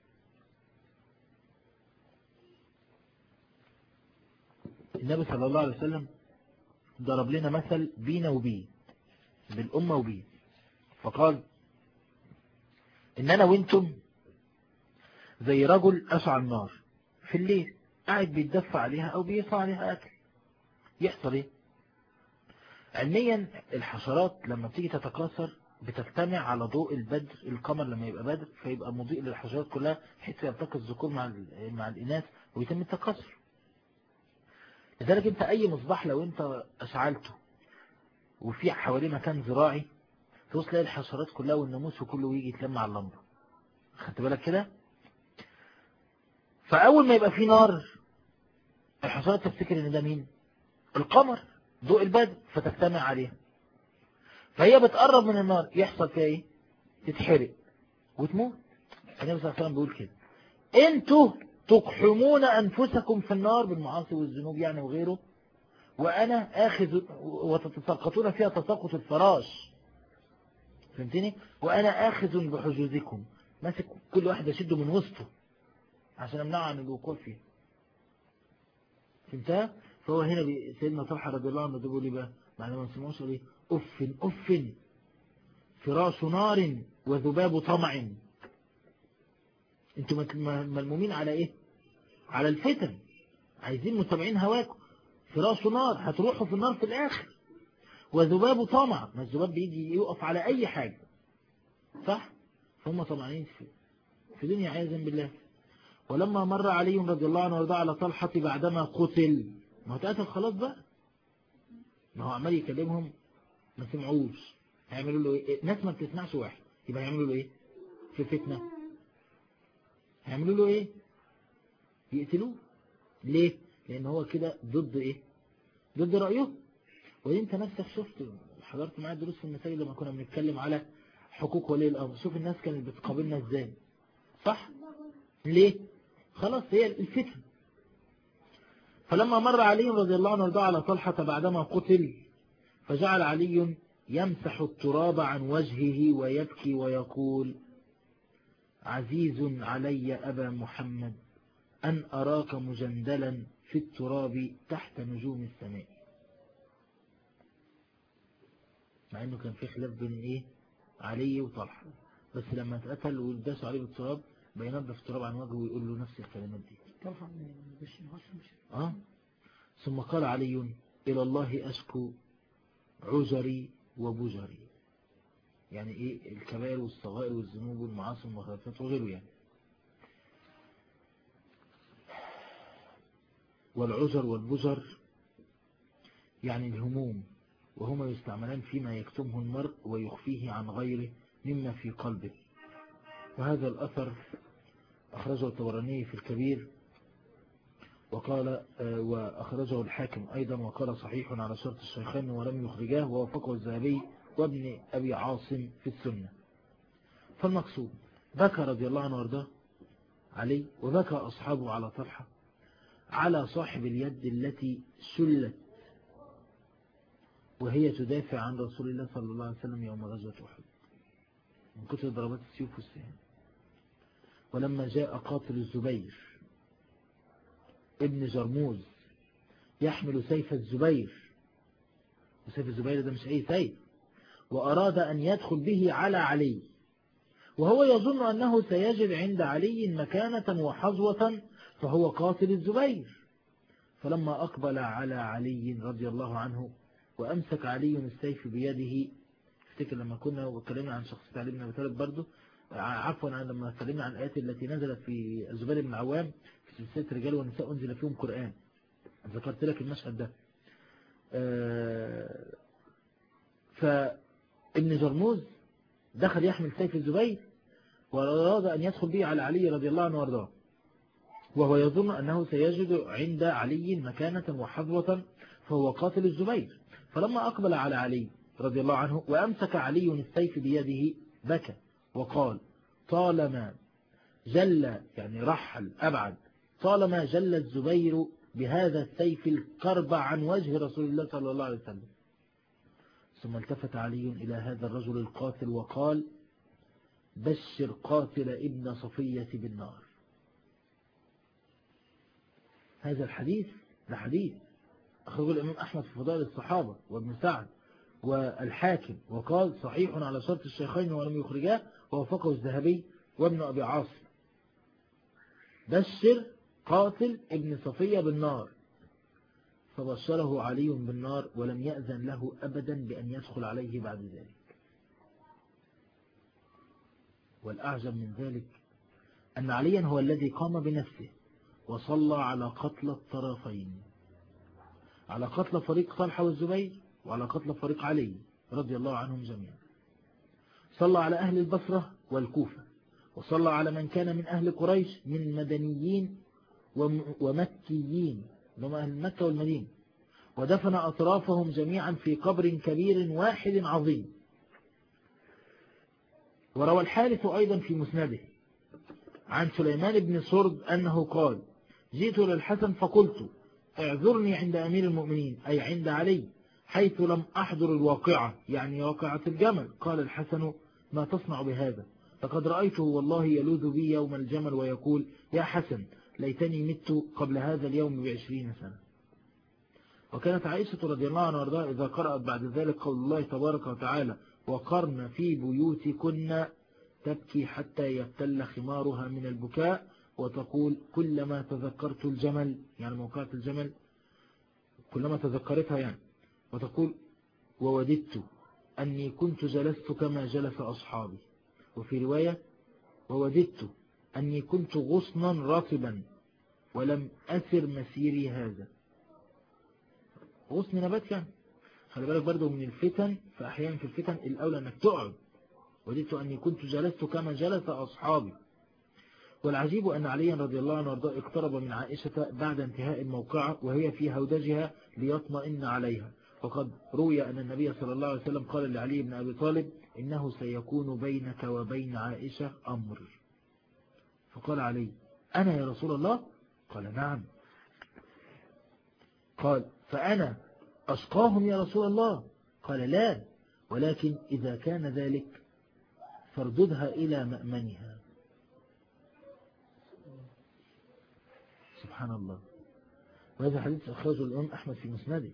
Speaker 3: النبي صلى الله عليه وسلم ضرب لنا مثل بينا وبيه بالأمة وبيه فقال إن أنا وإنتم زي رجل أشعل النار في الليل قاعد بيتدفع عليها أو بيصع عليها أكل يحصل إيه علميا الحشرات لما بتيجي تتكاثر بتجتمع على ضوء البدر القمر لما يبقى بدر فيبقى مضيء للحشرات كلها بحيث يلتقي الذكور مع ال- مع الإناث ويتم التكاثر لذلك انت اي مصباح لو انت اشعلته وفي حواليه مكان زراعي تبص تلاقي الحشرات كلها والناموس وكله يجي يتلم على اللمبه خدت بالك كده فاول ما يبقى في نار الحشرات تفتكر ان ده مين القمر ضوء البدر فتجتمع عليها فهي بتقرب من النار يحصل فيها ايه تتحرق وتموت النبي صلى الله عليه وسلم بيقول كده انتوا تقحمون أنفسكم في النار بالمعاصي والذنوب يعني وغيره وأنا آخذ وتتساقطون فيها تساقط الفراش فهمتني وأنا آخذ بحجوزكم ماسك كل واحد أشده من وسطه عشان أمنعه عن الوقوع فيه فهمتها فهو هنا بي- سيدنا طلحة رضي الله عنه ده بيقول ايه بقى معنى ما نسمعوش ايه أف أف فراش نار وذباب طمع انتوا مت- م- ملمومين على ايه على الفتن عايزين متابعين هواكم فراش نار هتروحوا في النار في الاخر وذباب طمع ما الذباب بيجي يقف على اي حاجة صح فهم طمعانين في في دنيا عياذا بالله ولما مر علي رضي الله عنه وارضاه على طلحة بعدما قتل ما هو اتقتل خلاص بقى ما هو عمال يكلمهم ما سمعوش هيعملوا له ايه ناس ما بتسمعش واحد يبقى هيعملوا له ايه في فتنه هيعملوا له ايه يقتلوه ليه لان هو كده ضد ايه ضد رأيه وانت نفسك شفت حضرت معايا دروس في المساجد لما كنا بنتكلم على حقوق ولي الامر شوف الناس كانت بتقابلنا ازاي صح ليه خلاص هي الفتن فلما مر علي رضي الله عنه وارضاه على طلحة بعدما قتل فجعل علي يمسح التراب عن وجهه ويبكي ويقول عزيز علي أبا محمد أن أراك مجندلا في التراب تحت نجوم السماء مع أنه كان في خلاف بين إيه علي وطلحة بس لما اتقتل وداسوا عليه بالتراب بينظف التراب عن وجهه ويقول له نفس الكلمات دي
Speaker 4: طبعا مش مصر مش
Speaker 3: آه. ثم قال علي إلى الله أشكو عجري وبجري يعني إيه الكبائر والصغائر والذنوب والمعاصي والمخالفات وغيره يعني والعجر والبجر يعني الهموم وهما يستعملان فيما يكتمه المرء ويخفيه عن غيره مما في قلبه وهذا الأثر أخرجه الطبراني في الكبير وقال آه، وأخرجه الحاكم أيضا وقال صحيح على شرط الشيخين ولم يخرجاه ووافقه الذهبي وابن أبي عاصم في السنة فالمقصود بكى رضي الله عنه وارضاه علي وبكى أصحابه على طلحة على صاحب اليد التي سلت وهي تدافع عن رسول الله صلى الله عليه وسلم يوم غزوة أحد من كتر ضربات السيوف والسهام ولما جاء قاتل الزبير ابن جرموز يحمل سيف الزبير وسيف الزبير ده مش أي سيف وأراد أن يدخل به على علي وهو يظن أنه سيجد عند علي مكانة وحظوة فهو قاتل الزبير فلما أقبل على علي رضي الله عنه وأمسك علي السيف بيده افتكر لما كنا واتكلمنا عن شخصية علي بن أبي طالب برضه عفوا عن لما اتكلمنا عن الآيات التي نزلت في الزبير بن العوام في سلسلة رجال ونساء أنزل فيهم قرآن ذكرت لك المشهد ده آه، ابن جرموز دخل يحمل سيف الزبير وأراد أن يدخل به على علي رضي الله عنه وارضاه وهو يظن أنه سيجد عند علي مكانة وحظوة فهو قاتل الزبير فلما أقبل على علي رضي الله عنه وأمسك علي السيف بيده بكى وقال طالما جل يعني رحل أبعد طالما جل الزبير بهذا السيف الكرب عن وجه رسول الله صلى الله عليه وسلم ثم التفت علي إلى هذا الرجل القاتل وقال بشر قاتل ابن صفية بالنار هذا الحديث ده حديث أخرج الإمام أحمد في فضائل الصحابة وابن سعد والحاكم وقال صحيح على شرط الشيخين ولم يخرجاه ووفقه الذهبي وابن أبي عاصم بشر قاتل ابن صفية بالنار فبشره علي بالنار ولم يأذن له أبدا بأن يدخل عليه بعد ذلك والأعجب من ذلك أن عليا هو الذي قام بنفسه وصلى على قتل الطرفين على قتل فريق طلحة والزبير وعلى قتل فريق علي رضي الله عنهم جميعا صلى على أهل البصرة والكوفة وصلى على من كان من أهل قريش من مدنيين ومكيين هم أهل مكة والمدينة ودفن أطرافهم جميعا في قبر كبير واحد عظيم وروى الحارث أيضا في مسنده عن سليمان بن سرد أنه قال جئت للحسن فقلت اعذرني عند أمير المؤمنين أي عند علي حيث لم أحضر الواقعة يعني واقعة الجمل قال الحسن ما تصنع بهذا فقد رأيته والله يلوذ بي يوم الجمل ويقول يا حسن ليتني مت قبل هذا اليوم بعشرين سنة وكانت عائشة رضي الله عنها وارضاها إذا قرأت بعد ذلك قول الله تبارك وتعالى وقرن في بيوتكن تبكي حتى يبتل خمارها من البكاء وتقول كلما تذكرت الجمل يعني موقعة الجمل كلما تذكرتها يعني وتقول ووددت أني كنت جلست كما جلس أصحابي وفي رواية ووددت أني كنت غصنا رطبا ولم أسر مسيري هذا غصن نبات يعني خلي بالك برضه من الفتن فأحيانا في الفتن الأولى أنك تقعد وددت أني كنت جلست كما جلس أصحابي والعجيب أن عليا رضي الله عنه وارضاه اقترب من عائشة بعد انتهاء الموقعة وهي في هودجها ليطمئن عليها وقد روي أن النبي صلى الله عليه وسلم قال لعلي بن أبي طالب إنه سيكون بينك وبين عائشة أمر فقال علي أنا يا رسول الله قال نعم قال فأنا أشقاهم يا رسول الله قال لا ولكن إذا كان ذلك فارددها إلى مأمنها سبحان الله وهذا حديث أخرجه الإمام أحمد في مسنده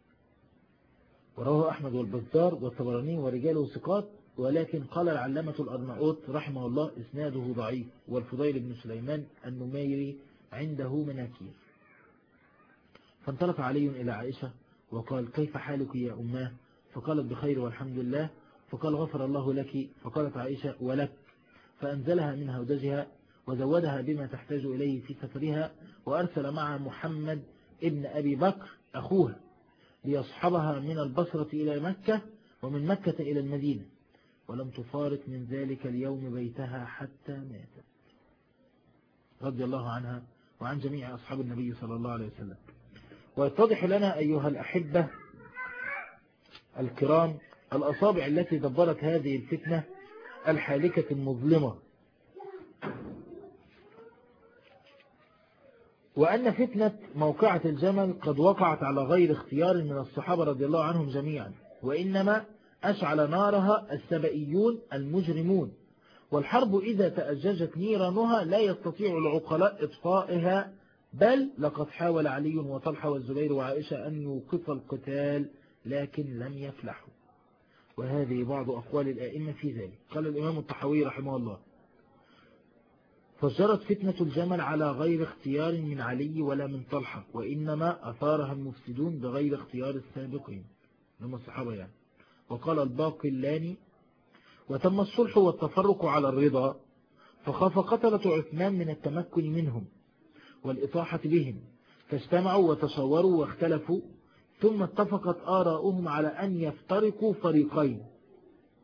Speaker 3: ورواه أحمد والبزار والطبراني ورجاله ثقات ولكن قال العلامة الأرناؤوط رحمه الله إسناده ضعيف والفضيل بن سليمان النميري عنده مناكير فانطلق علي إلى عائشة وقال كيف حالك يا أماه فقالت بخير والحمد لله فقال غفر الله لك فقالت عائشة ولك فأنزلها من هودجها وزودها بما تحتاج إليه في سفرها وأرسل مع محمد ابن أبي بكر أخوها ليصحبها من البصرة إلى مكة ومن مكة إلى المدينة ولم تفارق من ذلك اليوم بيتها حتى ماتت رضي الله عنها وعن جميع أصحاب النبي صلى الله عليه وسلم ويتضح لنا أيها الأحبة الكرام الأصابع التي دبرت هذه الفتنة الحالكة المظلمة وأن فتنة موقعة الجمل قد وقعت على غير اختيار من الصحابة رضي الله عنهم جميعا وإنما أشعل نارها السبئيون المجرمون والحرب إذا تأججت نيرانها لا يستطيع العقلاء إطفائها بل لقد حاول علي وطلحة والزبير وعائشة أن يوقف القتال لكن لم يفلحوا وهذه بعض أقوال الآئمة في ذلك قال الإمام الطحوي رحمه الله فجرت فتنة الجمل على غير اختيار من علي ولا من طلحة وإنما أثارها المفسدون بغير اختيار السابقين لما الصحابة يعني وقال الباقلاني وتم الصلح والتفرق على الرضا فخاف قتلة عثمان من التمكن منهم والإطاحة بهم فاجتمعوا وتشاوروا واختلفوا ثم اتفقت آراؤهم على أن يفترقوا فريقين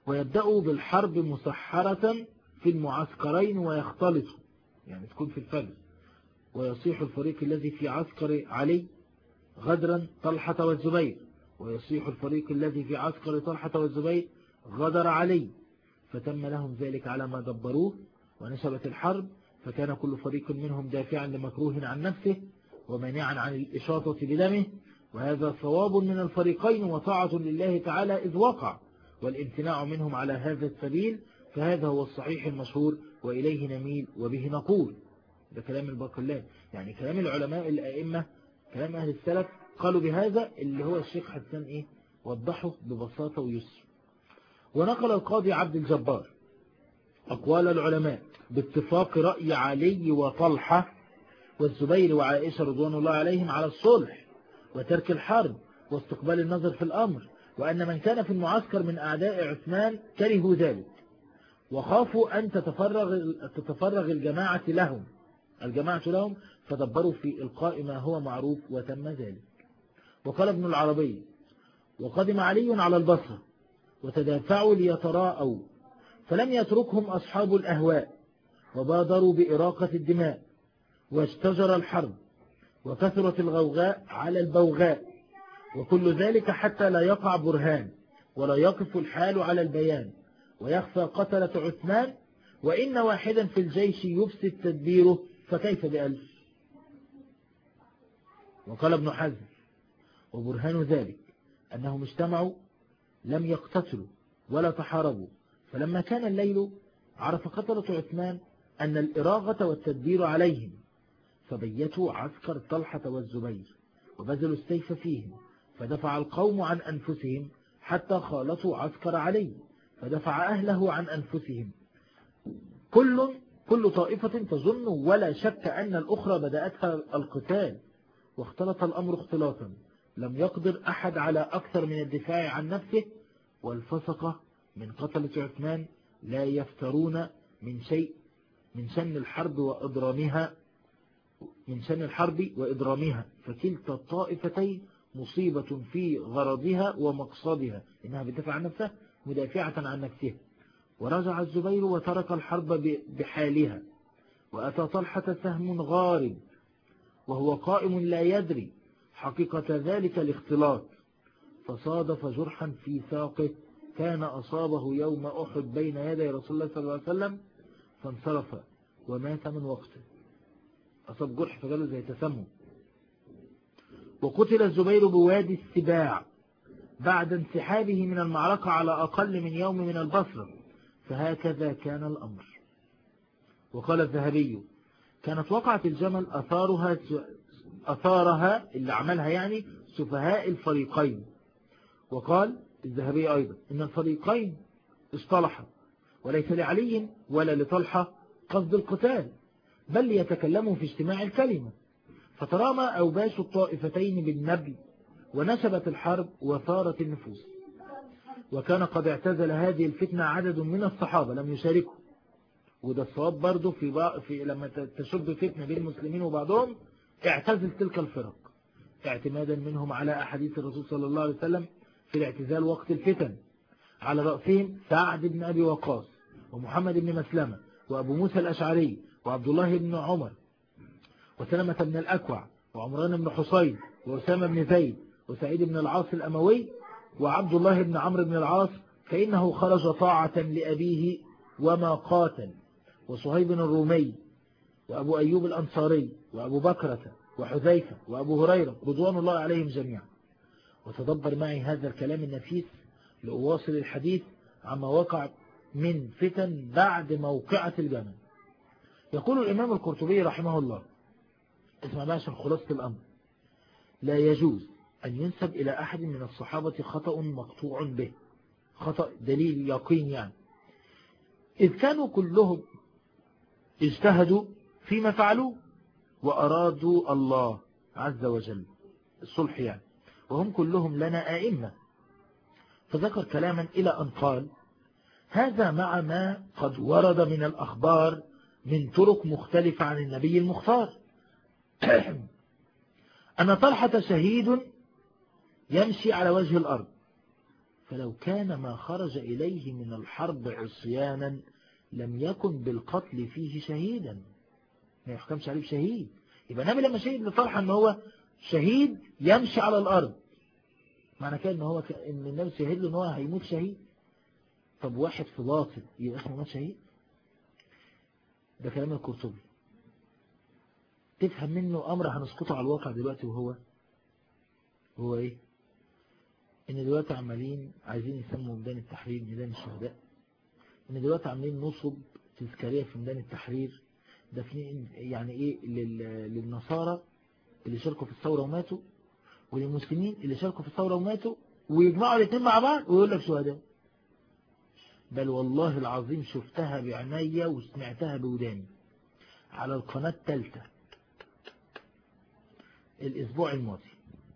Speaker 3: ويبدأوا بالحرب مسحرة في المعسكرين ويختلطوا يعني تكون في الفجر ويصيح الفريق الذي في عسكر علي غدرا طلحة والزبير ويصيح الفريق الذي في عسكر طلحة والزبير غدر علي فتم لهم ذلك على ما دبروه ونشبت الحرب فكان كل فريق منهم دافعا لمكروه عن نفسه ومانعا عن الإشاطة بدمه وهذا صواب من الفريقين وطاعة لله تعالى إذ وقع والامتناع منهم على هذا السبيل فهذا هو الصحيح المشهور وإليه نميل وبه نقول ده كلام الباقلان يعني كلام العلماء الأئمة كلام أهل السلف قالوا بهذا اللي هو الشيخ حسان إيه وضحه ببساطة ويسر ونقل القاضي عبد الجبار أقوال العلماء باتفاق رأي علي وطلحة والزبير وعائشة رضوان الله عليهم على الصلح وترك الحرب واستقبال النظر في الأمر وأن من كان في المعسكر من أعداء عثمان كرهوا ذلك وخافوا أن تتفرغ, تتفرغ الجماعة لهم الجماعة لهم فدبروا في إلقاء ما هو معروف وتم ذلك وقال ابن العربي وقدم علي على البصرة وتدافعوا ليتراءوا فلم يتركهم أصحاب الأهواء وبادروا بإراقة الدماء واشتجر الحرب وكثرت الغوغاء على البوغاء وكل ذلك حتى لا يقع برهان ولا يقف الحال على البيان ويخفى قتلة عثمان وإن واحدا في الجيش يفسد تدبيره فكيف بألف وقال ابن حزم وبرهان ذلك أنهم اجتمعوا لم يقتتلوا ولا تحاربوا فلما كان الليل عرف قتلة عثمان أن الإراغة والتدبير عليهم فبيتوا عسكر طلحة والزبير وبذلوا السيف فيهم فدفع القوم عن أنفسهم حتى خالطوا عسكر علي فدفع أهله عن أنفسهم كل كل طائفة تظن ولا شك أن الأخرى بدأتها القتال واختلط الأمر اختلاطا لم يقدر أحد على أكثر من الدفاع عن نفسه والفسقة من قتلة عثمان لا يفترون من شيء من شن الحرب وإضرامها من شن الحرب وإضرامها فكلتا الطائفتين مصيبة في غرضها ومقصدها إنها بتدافع عن نفسها مدافعة عن نفسها ورجع الزبير وترك الحرب بحالها وأتى طلحة سهم غارب وهو قائم لا يدري حقيقة ذلك الاختلاط فصادف جرحا في ساقه كان أصابه يوم أحد بين يدي رسول الله صلى الله عليه وسلم فانصرف ومات من وقته أصاب جرح فقاله زي تسمم وقتل الزبير بوادي السباع بعد انسحابه من المعركة على أقل من يوم من البصرة فهكذا كان الأمر وقال الذهبي كانت وقعة الجمل أثارها أثارها اللي عملها يعني سفهاء الفريقين وقال الذهبي أيضا إن الفريقين اصطلحا وليس لعلي ولا لطلحة قصد القتال بل يتكلموا في اجتماع الكلمة فترامى أوباش الطائفتين بالنبل ونشبت الحرب وثارت النفوس وكان قد اعتزل هذه الفتنة عدد من الصحابة لم يشاركوا وده الصواب برضه في, بق... في لما تشب فتنة بين المسلمين وبعضهم اعتزل تلك الفرق اعتمادا منهم على أحاديث الرسول صلى الله عليه وسلم في الاعتزال وقت الفتن على رأسهم سعد بن أبي وقاص ومحمد بن مسلمة وأبو موسى الأشعري وعبد الله بن عمر وسلمة بن الأكوع وعمران بن حصين وأسامة بن زيد وسعيد بن العاص الأموي وعبد الله بن عمرو بن العاص فإنه خرج طاعة لأبيه وما قاتل وصهيب الرومي وأبو أيوب الأنصاري وأبو بكرة وحذيفة وأبو هريرة رضوان الله عليهم جميعا وتدبر معي هذا الكلام النفيس لأواصل الحديث عما وقع من فتن بعد موقعة الجمل يقول الإمام القرطبي رحمه الله اسمع بقى عشان خلاصة الأمر لا يجوز أن ينسب إلى أحد من الصحابة خطأ مقطوع به خطأ دليل يقين يعني إذ كانوا كلهم اجتهدوا فيما فعلوا وأرادوا الله عز وجل الصلح يعني وهم كلهم لنا آئمة فذكر كلاما إلى أن قال هذا مع ما قد ورد من الأخبار من طرق مختلفة عن النبي المختار أن طلحة شهيد يمشي على وجه الأرض فلو كان ما خرج إليه من الحرب عصيانا لم يكن بالقتل فيه شهيدا ما يحكمش عليه بشهيد يبقى النبي لما شهد لطلحة ان هو شهيد يمشي على الأرض معنى كده ان هو ك... ان النبي شهد له ان هو هيموت شهيد طب واحد في باطل يبقى اسمه مات شهيد ده كلام القرطبي تفهم منه أمر هنسقطه على الواقع دلوقتي وهو هو إيه إن دلوقتي عمالين عايزين يسموا ميدان التحرير ميدان الشهداء إن دلوقتي عاملين نصب تذكارية في ميدان التحرير ده في يعني إيه لل... للنصارى اللي شاركوا في الثورة وماتوا وللمسلمين اللي شاركوا في الثورة وماتوا ويجمعوا الاثنين مع بعض ويقول لك شهداء بل والله العظيم شفتها بعناية وسمعتها بوداني على القناة الثالثة الأسبوع الماضي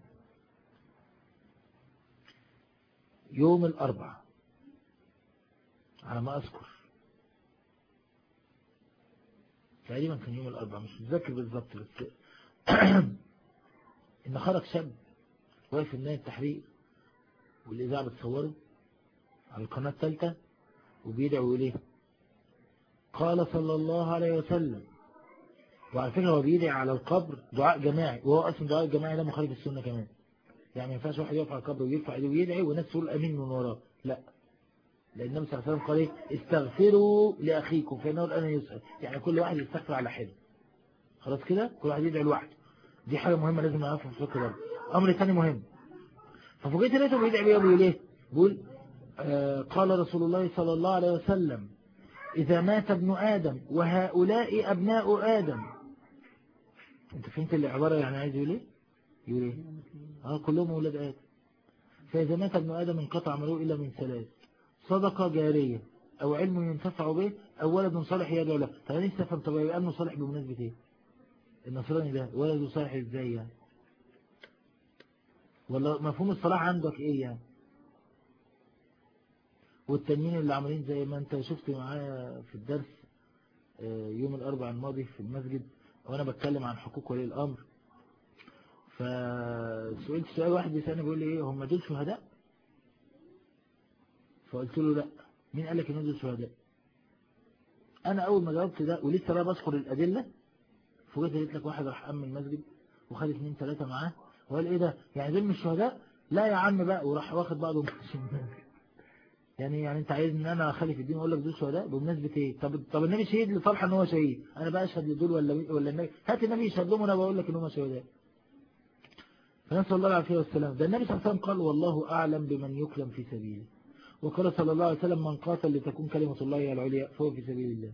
Speaker 3: يوم الأربعاء على ما أذكر تقريبا كان يوم الأربعاء مش متذكر بالظبط بس إن خرج شاب واقف في ميدان التحرير والإذاعة بتصوره على القناة الثالثة وبيدعو ويقول ايه قال صلى الله عليه وسلم وعلى فكرة هو بيدعي على القبر دعاء جماعي وهو اصلا دعاء الجماعي ده مخالف السنة كمان يعني ما ينفعش واحد يقف على القبر ويرفع ايده ويدعي والناس تقول امين من وراه لا لان النبي صلى الله عليه وسلم قال ايه استغفروا لاخيكم فانه الان يسأل يعني كل واحد يستغفر على حده خلاص كده كل واحد يدعي لوحده دي حاجة مهمة لازم نعرفها في الفقه برضه امر ثاني مهم ففوجئت لقيته بيدعي بيه بيقول ايه بيقول آه قال رسول الله صلى الله عليه وسلم إذا مات ابن آدم وهؤلاء أبناء آدم أنت فهمت العبارة يعني عايز يقول إيه؟ يقول إيه؟ آه كلهم أولاد آدم فإذا مات ابن آدم انقطع عمله إلا من ثلاث صدقة جارية أو علم ينتفع به أو ولد صالح يدعو له طب أنا لسه فهم طب يبقى ابنه صالح بمناسبة إيه؟ النصراني ده ولده صالح إزاي يعني؟ ولا مفهوم الصلاح عندك إيه يعني؟ والتانيين اللي عاملين زي ما انت شفت معايا في الدرس يوم الاربع الماضي في المسجد وانا بتكلم عن حقوق ولي الامر فسئلت سؤال واحد بيسألني بيقول لي ايه هم دول شهداء فقلت له لا مين قال لك ان دول شهداء انا اول ما جاوبت ده ولسه بقى بذكر الادله فوجئت لقيت لك واحد راح امن المسجد وخد اثنين ثلاثه معاه وقال ايه ده يعني دول مش شهداء لا يا عم بقى وراح واخد بعضه وماشي من المسجد يعني يعني انت عايز ان انا اخلي في الدين واقول لك دول شهداء بمناسبه ايه طب طب النبي شهيد لصالح ان هو شهيد انا بقى اشهد لدول ولا ولا النبي هات النبي يشهد لهم وانا بقول لك ان هم شهداء فنسال الله العافيه والسلام ده النبي صلى الله عليه وسلم قال والله اعلم بمن يكلم في سبيله وقال صلى الله عليه وسلم من قاتل لتكون كلمه الله هي العليا فهو في سبيل الله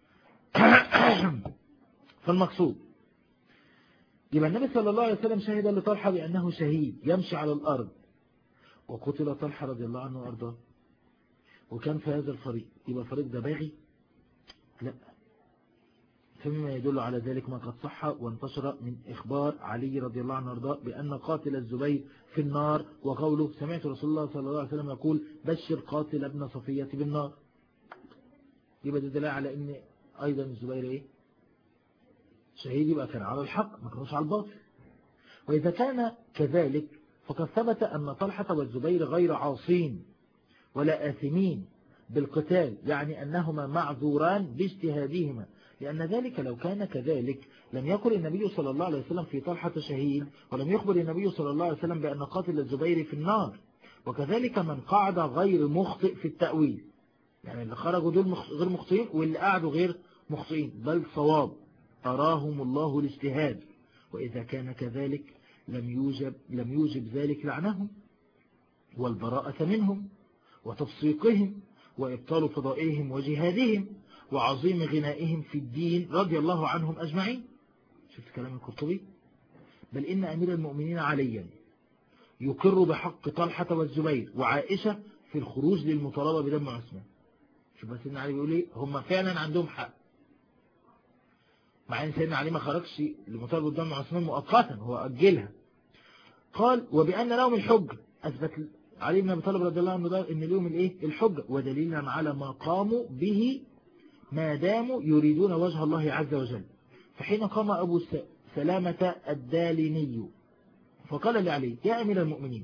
Speaker 3: فالمقصود يبقى النبي صلى الله عليه وسلم شهد لطلحه بانه شهيد يمشي على الارض وقتل طلحه رضي الله عنه وارضاه وكان في هذا الفريق يبقى الفريق ده باغي لا فمما يدل على ذلك ما قد صح وانتشر من إخبار علي رضي الله عنه وارضاه بأن قاتل الزبير في النار وقوله سمعت رسول الله صلى الله عليه وسلم يقول بشر قاتل ابن صفية بالنار يبقى ده دليل على أن أيضا الزبير إيه شهيد يبقى كان على الحق ما كانوش على الباطل وإذا كان كذلك فقد ثبت أن طلحة والزبير غير عاصين ولا آثمين بالقتال يعني أنهما معذوران باجتهادهما لأن ذلك لو كان كذلك لم يقل النبي صلى الله عليه وسلم في طلحة شهيد ولم يخبر النبي صلى الله عليه وسلم بأن قاتل الزبير في النار وكذلك من قعد غير مخطئ في التأويل يعني اللي خرجوا دول غير مخطئين واللي قعدوا غير مخطئين بل صواب أراهم الله الاجتهاد وإذا كان كذلك لم يوجب, لم يوجب ذلك لعنهم والبراءة منهم وتفسيقهم وإبطال فضائهم وجهادهم وعظيم غنائهم في الدين رضي الله عنهم أجمعين شفت كلام القرطبي بل إن أمير المؤمنين عليا يقر بحق طلحة والزبير وعائشة في الخروج للمطالبة بدم عثمان شوف بس سيدنا علي بيقول ايه هم فعلا عندهم حق مع ان سيدنا علي ما خرجش لمطالبة بدم عثمان مؤقتا هو أجلها قال وبأن لهم الحج أثبت علي بن ابي طالب رضي الله عنه ده ان لهم الايه الحجه ودليلا على ما قاموا به ما داموا يريدون وجه الله عز وجل فحين قام ابو سلامة الداليني فقال لعلي يا امير المؤمنين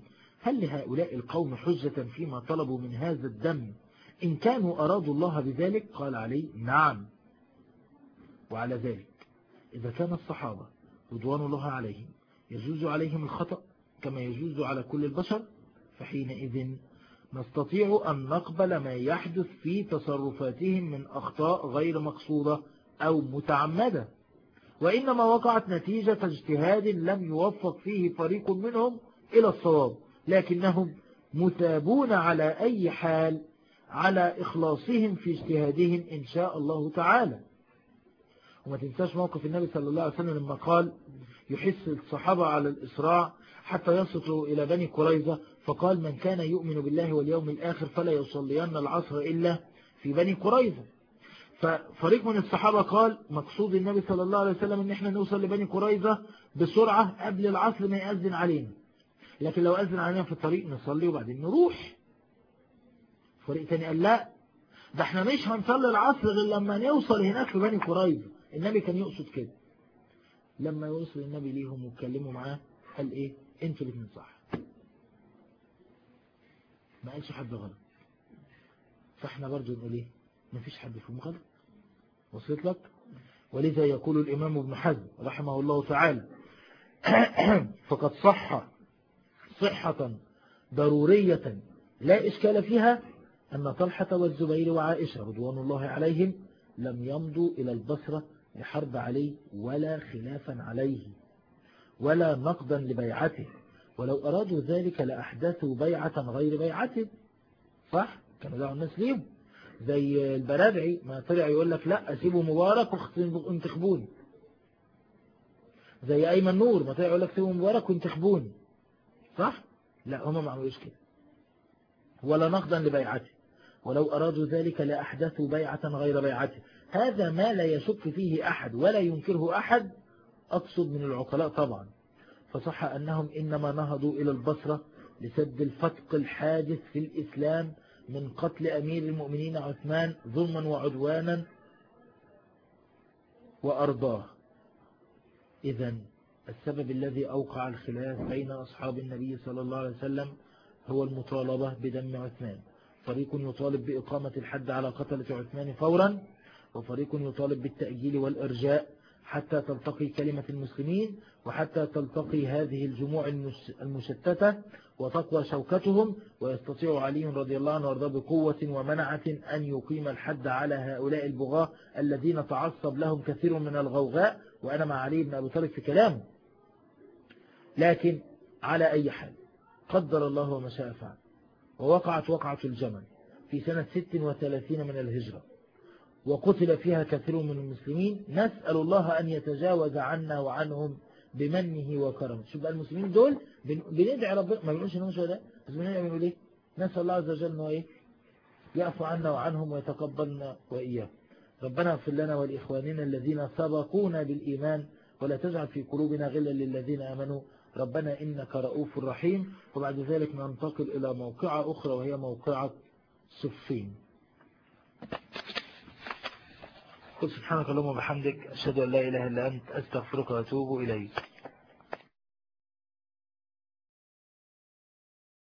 Speaker 3: هل لهؤلاء القوم حجة فيما طلبوا من هذا الدم إن كانوا أرادوا الله بذلك قال علي نعم وعلى ذلك إذا كان الصحابة رضوان الله عليهم يجوز عليهم الخطأ كما يجوز على كل البشر فحينئذ نستطيع أن نقبل ما يحدث في تصرفاتهم من أخطاء غير مقصودة أو متعمدة وإنما وقعت نتيجة اجتهاد لم يوفق فيه فريق منهم إلى الصواب لكنهم مثابون على أي حال على إخلاصهم في اجتهادهم إن شاء الله تعالى وما تنساش موقف النبي صلى الله عليه وسلم لما قال يحس الصحابة على الإسراع حتى يصلوا إلى بني قريظة فقال من كان يؤمن بالله واليوم الآخر فلا يصلين العصر إلا في بني قريظة ففريق من الصحابة قال مقصود النبي صلى الله عليه وسلم ان احنا نوصل لبني قريظة بسرعة قبل العصر ما يأذن علينا لكن لو أذن علينا في الطريق نصلي وبعدين نروح فريق تاني قال لا ده احنا مش هنصلي العصر غير لما نوصل هناك في بني قريظة النبي كان يقصد كده لما يوصل النبي ليهم واتكلموا معاه قال ايه انتوا الاثنين صح ما قالش حد غلط فاحنا برضو نقول ايه مفيش حد فيهم غلط وصلت لك ولذا يقول الإمام ابن حزم رحمه الله تعالى فقد صح صحة ضرورية لا إشكال فيها أن طلحة والزبير وعائشة رضوان الله عليهم لم يمضوا إلى البصرة لحرب عليه ولا خلافا عليه ولا نقدا لبيعته ولو أرادوا ذلك لأحدثوا بيعة غير بيعته صح؟ كانوا دعوا الناس ليهم زي البرادعي ما طلع يقول لك لا أسيبه مبارك وانتخبوني زي أيمن نور ما طلع يقول لك سيبه مبارك وانتخبوني صح؟ لا هما ما عملوش كده ولا نقدا لبيعته ولو أرادوا ذلك لأحدثوا بيعة غير بيعته هذا ما لا يشك فيه أحد ولا ينكره أحد أقصد من العقلاء طبعا فصح أنهم إنما نهضوا إلى البصرة لسد الفتق الحادث في الإسلام من قتل أمير المؤمنين عثمان ظلما وعدوانا وأرضاه إذا السبب الذي أوقع الخلاف بين أصحاب النبي صلى الله عليه وسلم هو المطالبة بدم عثمان فريق يطالب بإقامة الحد على قتلة عثمان فورا وفريق يطالب بالتأجيل والإرجاء حتى تلتقي كلمة المسلمين وحتى تلتقي هذه الجموع المشتتة وتقوى شوكتهم ويستطيع علي رضي الله عنه وارضاه بقوة ومنعة أن يقيم الحد على هؤلاء البغاة الذين تعصب لهم كثير من الغوغاء وأنا مع علي بن أبو طالب في كلامه لكن على أي حال قدر الله وما شاء فعل ووقعت وقعة الجمل في سنة 36 من الهجرة وقتل فيها كثير من المسلمين نسأل الله أن يتجاوز عنا وعنهم بمنه وكرمه شوف بقى المسلمين دول بندعي ربنا ما بنقولش انهم شهداء بس بنقول ايه نسأل الله عز وجل انه ايه يعفو عنا وعنهم ويتقبلنا وإياه ربنا اغفر لنا ولإخواننا الذين سبقونا بالإيمان ولا تجعل في قلوبنا غلا للذين آمنوا ربنا إنك رؤوف رحيم وبعد ذلك ننتقل إلى موقعة أخرى وهي موقعة صفين قل سبحانك اللهم وبحمدك أشهد أن لا إله إلا أنت أستغفرك وأتوب إليك